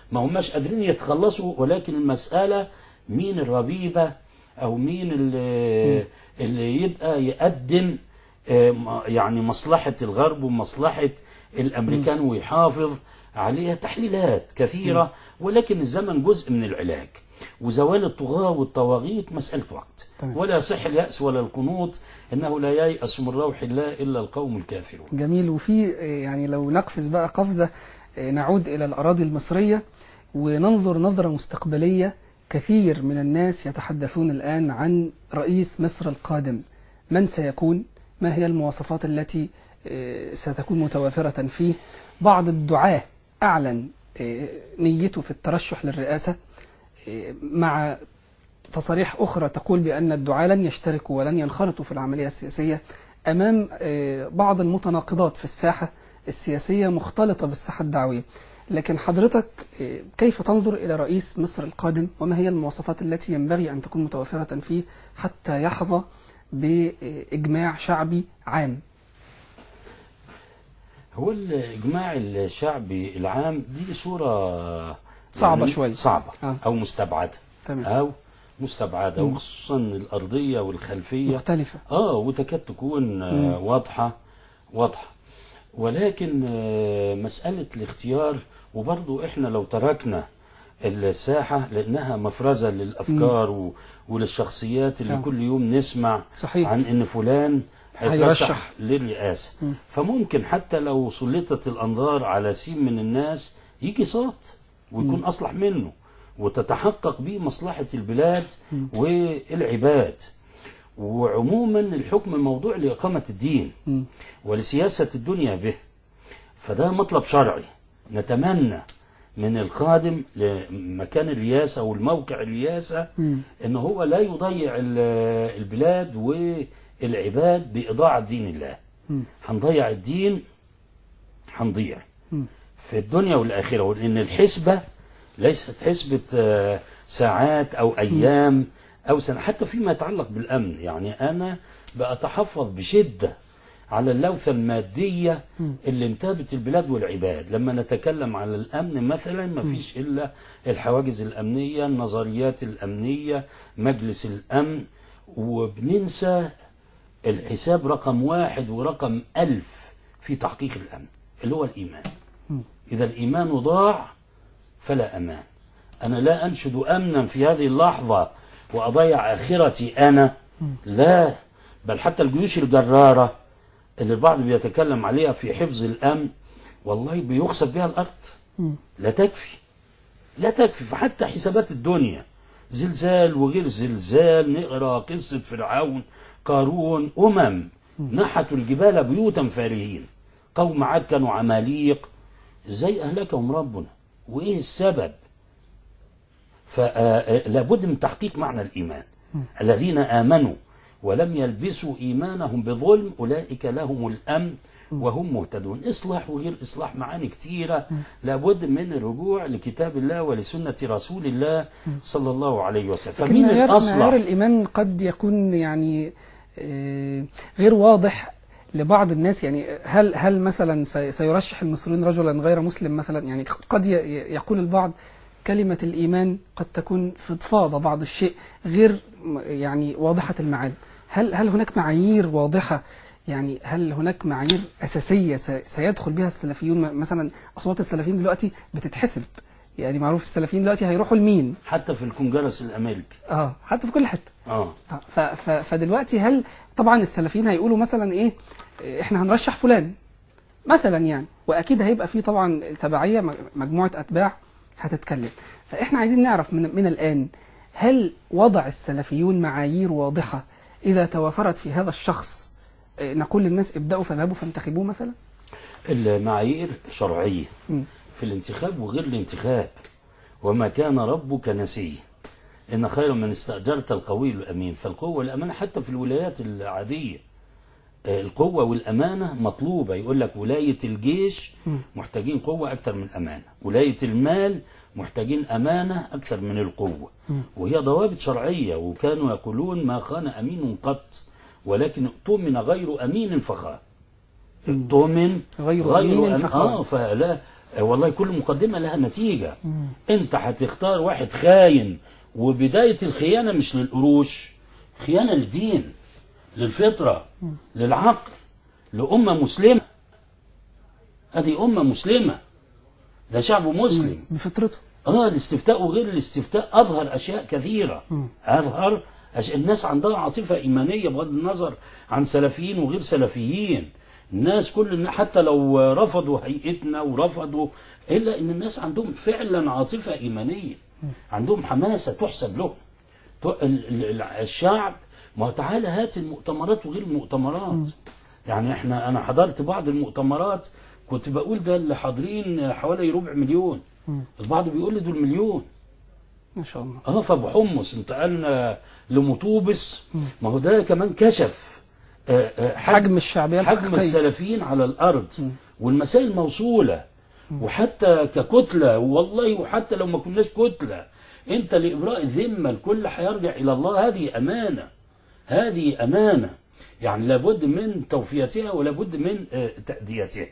ما هماش قادرين يتخلصوا ولكن المسألة مين الربيبة أو مين اللي, اللي يبقى يقدم آه، م- يعني مصلحة الغرب ومصلحة الأمريكان ويحافظ عليها تحليلات كثيرة ولكن الزمن جزء من العلاج وزوال الطغاة والطواغيت مسألة وقت تمام. ولا يصح اليأس ولا القنوط إنه لا ييأس من روح الله إلا القوم الكافرون جميل وفي آه، يعني لو نقفز بقى قفزة آه، نعود إلى الأراضي المصرية وننظر نظرة مستقبلية كثير من الناس يتحدثون الآن عن رئيس مصر القادم من سيكون ما هي المواصفات التي آه، ستكون متوافرة فيه بعض الدعاة أعلن آه، نيته في الترشح للرئاسة آه، مع تصاريح أخرى تقول بأن الدعاة لن يشتركوا ولن ينخرطوا في العملية السياسية أمام آه، بعض المتناقضات في الساحة السياسية مختلطة بالساحة الدعوية لكن حضرتك آه، كيف تنظر إلى رئيس مصر القادم وما هي المواصفات التي ينبغي أن تكون متوفرة فيه حتى يحظى بإجماع شعبي عام هو الإجماع الشعبي العام دي صورة صعبة يعني شوية. صعبة آه. أو مستبعدة تمام أو مستبعدة مم. وخصوصا الأرضية والخلفية مختلفة اه وتكاد تكون آه، مم. واضحة واضحة ولكن آه، مسألة الاختيار وبرضو احنا لو تركنا الساحة لأنها مفرزة للأفكار و- وللشخصيات اللي نعم. كل يوم نسمع صحيح عن إن فلان هيرشح. هيترشح للرئاسة مم. فممكن حتى لو سلطت الأنظار على سين من الناس يجي صوت ويكون مم. أصلح منه وتتحقق به مصلحة البلاد مم. والعباد وعموما الحكم موضوع لإقامة الدين مم. ولسياسة الدنيا به فده مطلب شرعي نتمنى من القادم لمكان الرئاسة والموقع الرئاسة مم. ان هو لا يضيع ال- البلاد والعباد بإضاعة دين الله مم. هنضيع الدين هنضيع مم. في الدنيا والآخرة ولأن الحسبة ليست حسبة آه، ساعات أو أيام أو سنة حتى فيما يتعلق بالأمن يعني أنا بأتحفظ بشدة على اللوثة المادية مم. اللي انتابت البلاد والعباد لما نتكلم على الأمن مثلا ما فيش إلا الحواجز الأمنية النظريات الأمنية مجلس الأمن وبننسى الحساب رقم واحد ورقم ألف في تحقيق الأمن اللي هو الإيمان مم. إذا الإيمان ضاع فلا أمان أنا لا أنشد أمنا في هذه اللحظة وأضيع آخرتي أنا مم. لا بل حتى الجيوش الجرارة اللي البعض بيتكلم عليها في حفظ الأمن والله بيخسف بها الأرض مم. لا تكفي لا تكفي فحتى حسابات الدنيا زلزال وغير زلزال نقرا قصة فرعون قارون أمم نحتوا الجبال بيوتا فارهين قوم عاد كانوا عماليق ازاي أهلكهم ربنا وإيه السبب فلابد من تحقيق معنى الإيمان الذين آمنوا ولم يلبسوا إيمانهم بظلم أولئك لهم الأمن وهم مهتدون إصلاح وغير إصلاح معاني كثيرة لابد من الرجوع لكتاب الله ولسنة رسول الله صلى الله عليه وسلم لكن فمين معيار, معيار الأصلح الإيمان قد يكون يعني آه، غير واضح لبعض الناس يعني هل هل مثلا سي- سيرشح المصريون رجلا غير مسلم مثلا يعني قد ي- ي- يقول البعض كلمة الإيمان قد تكون فضفاضة بعض الشيء غير م- يعني واضحة المعاني هل هل هناك معايير واضحة يعني هل هناك معايير أساسية س- سيدخل بها السلفيون م- مثلا أصوات السلفيين دلوقتي بتتحسب يعني معروف السلفيين دلوقتي هيروحوا لمين حتى في الكونجرس الأمريكي اه حتى في كل حتة آه. آه، ف ف فدلوقتي هل طبعا السلفيين هيقولوا مثلا ايه إيه، احنا هنرشح فلان مثلا يعني واكيد هيبقى في طبعا تبعيه م- مجموعه اتباع هتتكلم فاحنا عايزين نعرف من من الان هل وضع السلفيون معايير واضحه اذا توافرت في هذا الشخص إيه، نقول للناس ابداوا فاذهبوا فانتخبوه مثلا المعايير شرعية مم. في الانتخاب وغير الانتخاب وما كان ربك نسيه إن خير من استأجرت القوي الأمين فالقوة والأمانة حتى في الولايات العادية آه، القوة والأمانة مطلوبة يقول لك ولاية الجيش مم. محتاجين قوة أكثر من أمانة ولاية المال محتاجين أمانة أكثر من القوة مم. وهي ضوابط شرعية وكانوا يقولون ما خان أمين قط ولكن اؤتمن غير أمين فخان مم. اؤتمن غير أمين أم- فخان. آه فلا آه، والله كل مقدمة لها نتيجة انت هتختار واحد خاين وبداية الخيانة مش للقروش خيانة للدين للفطرة للعقل لأمة مسلمة هذه أمة مسلمة ده شعب مسلم بفطرته اه الاستفتاء وغير الاستفتاء اظهر اشياء كثيره مم. اظهر أش... الناس عندها عاطفه ايمانيه بغض النظر عن سلفيين وغير سلفيين الناس كل الن- حتى لو رفضوا هيئتنا ورفضوا الا ان الناس عندهم فعلا عاطفه ايمانيه عندهم حماسه تحسب لهم ت- ال- ال- ال- الشعب ما هو تعالى هات المؤتمرات وغير المؤتمرات يعني احنا انا حضرت بعض المؤتمرات كنت بقول ده اللي حاضرين حوالي ربع مليون مم. البعض بيقول لي دول مليون ما شاء الله اه فابو حمص انتقلنا لمطوبس مم. ما هو ده كمان كشف آه، آه، حجم الشعبية حجم الحقيقية السلفيين على الارض مم. والمسائل موصوله وحتى ككتله والله وحتى لو ما كناش كتله انت لابراء الذمه الكل هيرجع الى الله هذه امانه هذه امانه يعني لابد من توفيتها ولابد من آه، تاديتها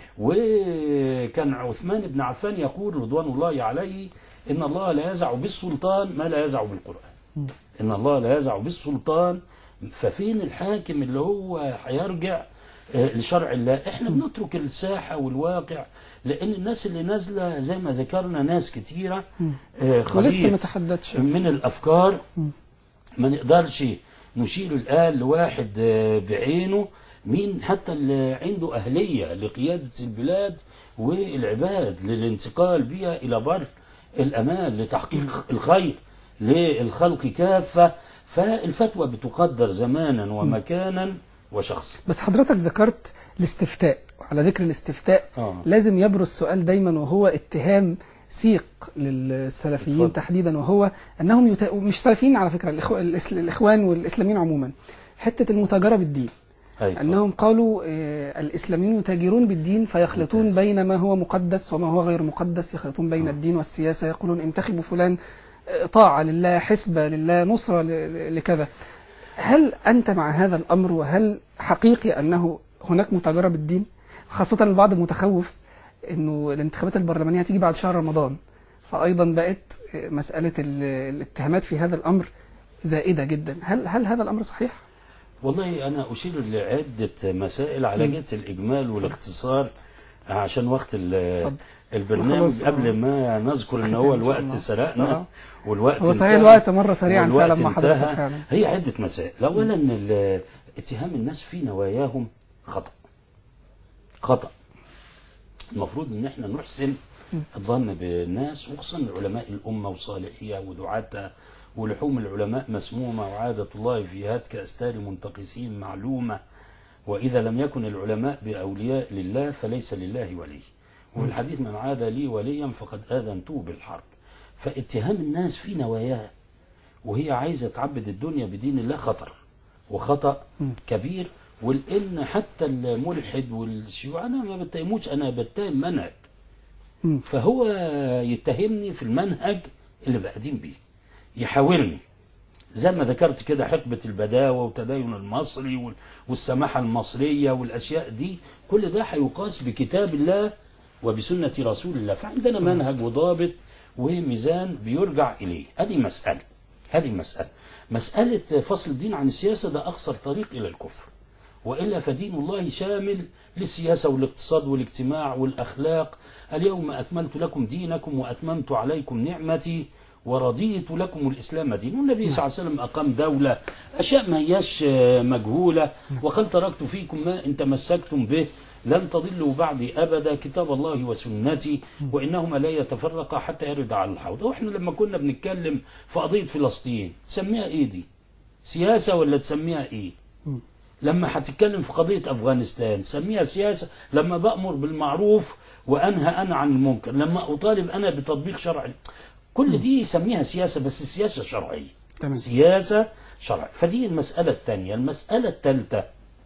وكان عثمان بن عفان يقول رضوان الله عليه ان الله لا يزع بالسلطان ما لا يزع بالقران مم. ان الله لا يزع بالسلطان ففين الحاكم اللي هو هيرجع آه، لشرع الله احنا بنترك الساحه والواقع لان الناس اللي نازله زي ما ذكرنا ناس كتيره مم. آه، ولسه خليط ما تحددش من الافكار مم. ما نقدرش نشير الآن لواحد آه، بعينه مين حتى اللي عنده أهلية لقيادة البلاد والعباد للانتقال بها إلى بر الأمان لتحقيق الخير للخلق كافة فالفتوى بتقدر زمانا ومكانا وشخصا بس حضرتك ذكرت الاستفتاء وعلى ذكر الاستفتاء آه. لازم يبرز سؤال دايما وهو اتهام سيق للسلفيين اتفضل. تحديدا وهو انهم يت... مش سلفيين على فكره الإخو... الإس- الاخوان والاسلاميين عموما حته المتاجره بالدين أي انهم قالوا آه، الاسلاميون يتاجرون بالدين فيخلطون ممتاز. بين ما هو مقدس وما هو غير مقدس يخلطون بين آه. الدين والسياسه يقولون انتخبوا فلان آه، طاعه لله حسبه لله نصره ل- ل- لكذا هل انت مع هذا الامر وهل حقيقي انه هناك متاجره بالدين خاصه البعض متخوف انه الانتخابات البرلمانيه هتيجي بعد شهر رمضان فايضا بقت آه، مساله ال- الاتهامات في هذا الامر زائده جدا هل هل هذا الامر صحيح والله أنا أشير لعدة مسائل على مم. جهة الإجمال والاختصار عشان وقت ال- اتفضل. البرنامج خلاص، قبل آه. ما نذكر ان ختام هو إن شاء الوقت الله. سرقنا آه. والوقت هو صحيح انتهى الوقت مر سريعا والوقت فعلا مع حضرتك انتهى. فعلا هي عدة مسائل أولا ال- اتهام الناس في نواياهم خطأ خطأ المفروض ان احنا نحسن م. الظن بالناس وخصوصا علماء الأمة وصالحيها ودعاتها ولحوم العلماء مسمومة وعادة الله في هتك أستار منتقسين معلومة وإذا لم يكن العلماء بأولياء لله فليس لله ولي وفي الحديث من عاد لي وليا فقد آذنته بالحرب فاتهام الناس في نواياها وهي عايزة تعبد الدنيا بدين الله خطر وخطأ م. كبير ولأن حتى الملحد والشيوعي أنا ما بتهموش أنا بتهم منهج مم. فهو يتهمني في المنهج اللي بقدم بيه يحاورني زي ما ذكرت كده حقبة البداوة وتدين المصري وال- والسماحة المصرية والأشياء دي كل ده هيقاس بكتاب الله وبسنة رسول الله فعندنا منهج وضابط وميزان بيرجع إليه هذه مسألة هذه مسألة مسألة فصل الدين عن السياسة ده أقصر طريق إلى الكفر وإلا فدين الله شامل للسياسة والاقتصاد والاجتماع والأخلاق اليوم أكملت لكم دينكم وأتممت عليكم نعمتي ورضيت لكم الإسلام دين والنبي صلى الله عليه وسلم أقام دولة أشياء ما هياش آه، مجهولة وقد تركت فيكم ما إن تمسكتم به لن تضلوا بعدي أبدا كتاب الله وسنتي وإنهما لا يتفرقا حتى يرد على الحوض وإحنا لما كنا بنتكلم في قضية فلسطين تسميها إيه دي سياسة ولا تسميها إيه مم. لما هتتكلم في قضية أفغانستان سميها سياسة لما بأمر بالمعروف وأنهى أنا عن المنكر لما أطالب أنا بتطبيق شرعي كل دي سميها سياسة بس سياسة شرعية تمام سياسة شرعية فدي المسألة الثانية المسألة الثالثة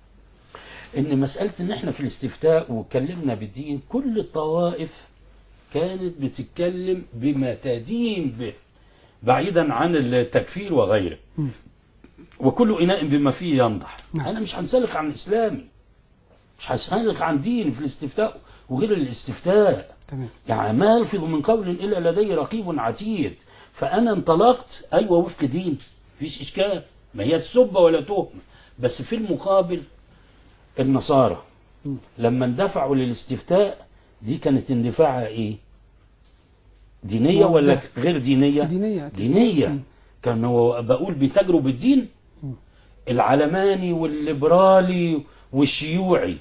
ان مسألة ان احنا في الاستفتاء واتكلمنا بالدين كل الطوائف كانت بتتكلم بما تدين به بعيدا عن التكفير وغيره مم. وكل إناء بما فيه ينضح نعم. أنا مش هنسلخ عن إسلامي مش هنسلخ عن ديني في الاستفتاء وغير الاستفتاء تمام يعني ما يلفظ من قول إلا لديه رقيب عتيد فأنا انطلقت أيوة وفق دين مفيش إشكال ما هي السبة ولا تهمة بس في المقابل النصارى مم. لما اندفعوا للاستفتاء دي كانت اندفاعها ايه دينية ولا موجهة. غير دينية دينية أكيد. دينية مم. كانوا بقول بيتاجروا بالدين مم. العلماني والليبرالي والشيوعي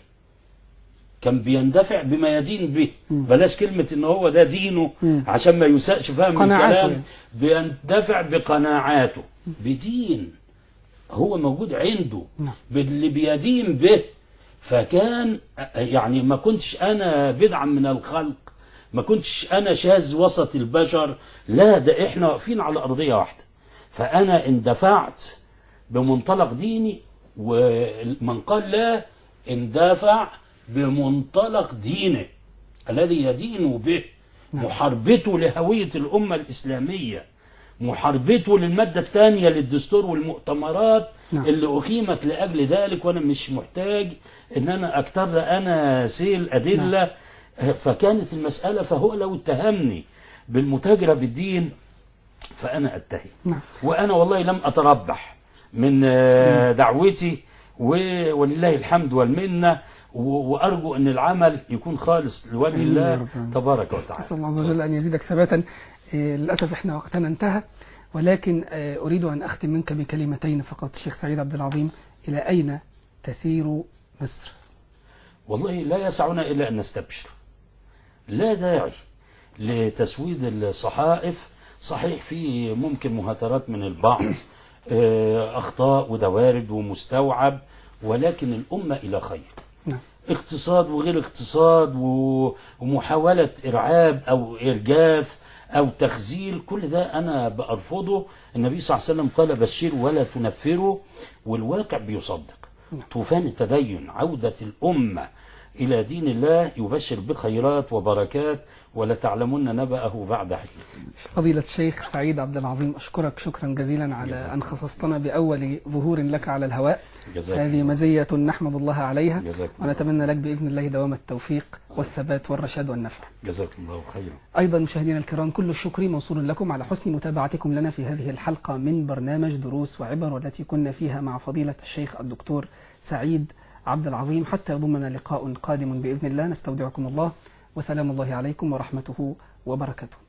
كان بيندفع بما يدين به مم. بلاش كلمة ان هو ده دينه مم. عشان ما يساءش فهم قناعاته الكلام يعني. بيندفع بقناعاته بدين هو موجود عنده نعم. باللي بيدين به فكان يعني ما كنتش انا بدعا من الخلق ما كنتش انا شاذ وسط البشر لا ده احنا واقفين على ارضيه واحده فانا اندفعت بمنطلق ديني ومن قال لا اندفع بمنطلق دينه الذي يدين به نعم. محاربته لهويه الامه الاسلاميه محاربته للمادة الثانية للدستور والمؤتمرات نعم. اللي أقيمت لأجل ذلك وأنا مش محتاج إن أنا أكتر أنا سيل أدلة فكانت المسألة فهو لو اتهمني بالمتاجرة بالدين فأنا أتهم نعم وأنا والله لم أتربح من آه، دعوتي و- ولله الحمد والمنة و- وأرجو أن العمل يكون خالص لوجه آمين يا الله رب. تبارك وتعالى أسأل الله عز وجل أن يزيدك ثباتا إيه، للأسف إحنا وقتنا انتهى ولكن آه، أريد أن أختم منك بكلمتين فقط الشيخ سعيد عبد العظيم إلى أين تسير مصر والله لا يسعنا إلا أن نستبشر لا داعي لتسويد الصحائف صحيح في ممكن مهاترات من البعض آه، أخطاء وده وارد ومستوعب ولكن الأمة إلى خير نعم اقتصاد وغير اقتصاد و- ومحاولة إرعاب أو إرجاف أو تخزيل كل ده أنا بأرفضه النبي صلى الله عليه وسلم قال بشروا ولا تنفروا والواقع بيصدق نعم. طوفان التدين عودة الأمة إلى دين الله يبشر بخيرات وبركات ولتعلمن نبأه بعد حين فضيلة الشيخ سعيد عبد العظيم أشكرك شكرا جزيلا على جزاك أن خصصتنا بأول ظهور لك على الهواء جزاك هذه الله. مزية نحمد الله عليها جزاك الله. ونتمنى لك بإذن الله دوام التوفيق والثبات والرشاد والنفع جزاك الله خيرا أيضا مشاهدينا الكرام كل الشكر موصول لكم على حسن متابعتكم لنا في هذه الحلقة من برنامج دروس وعبر والتي كنا فيها مع فضيلة الشيخ الدكتور سعيد عبد العظيم حتى يضمنا لقاء قادم بإذن الله نستودعكم الله وسلام الله عليكم ورحمته وبركاته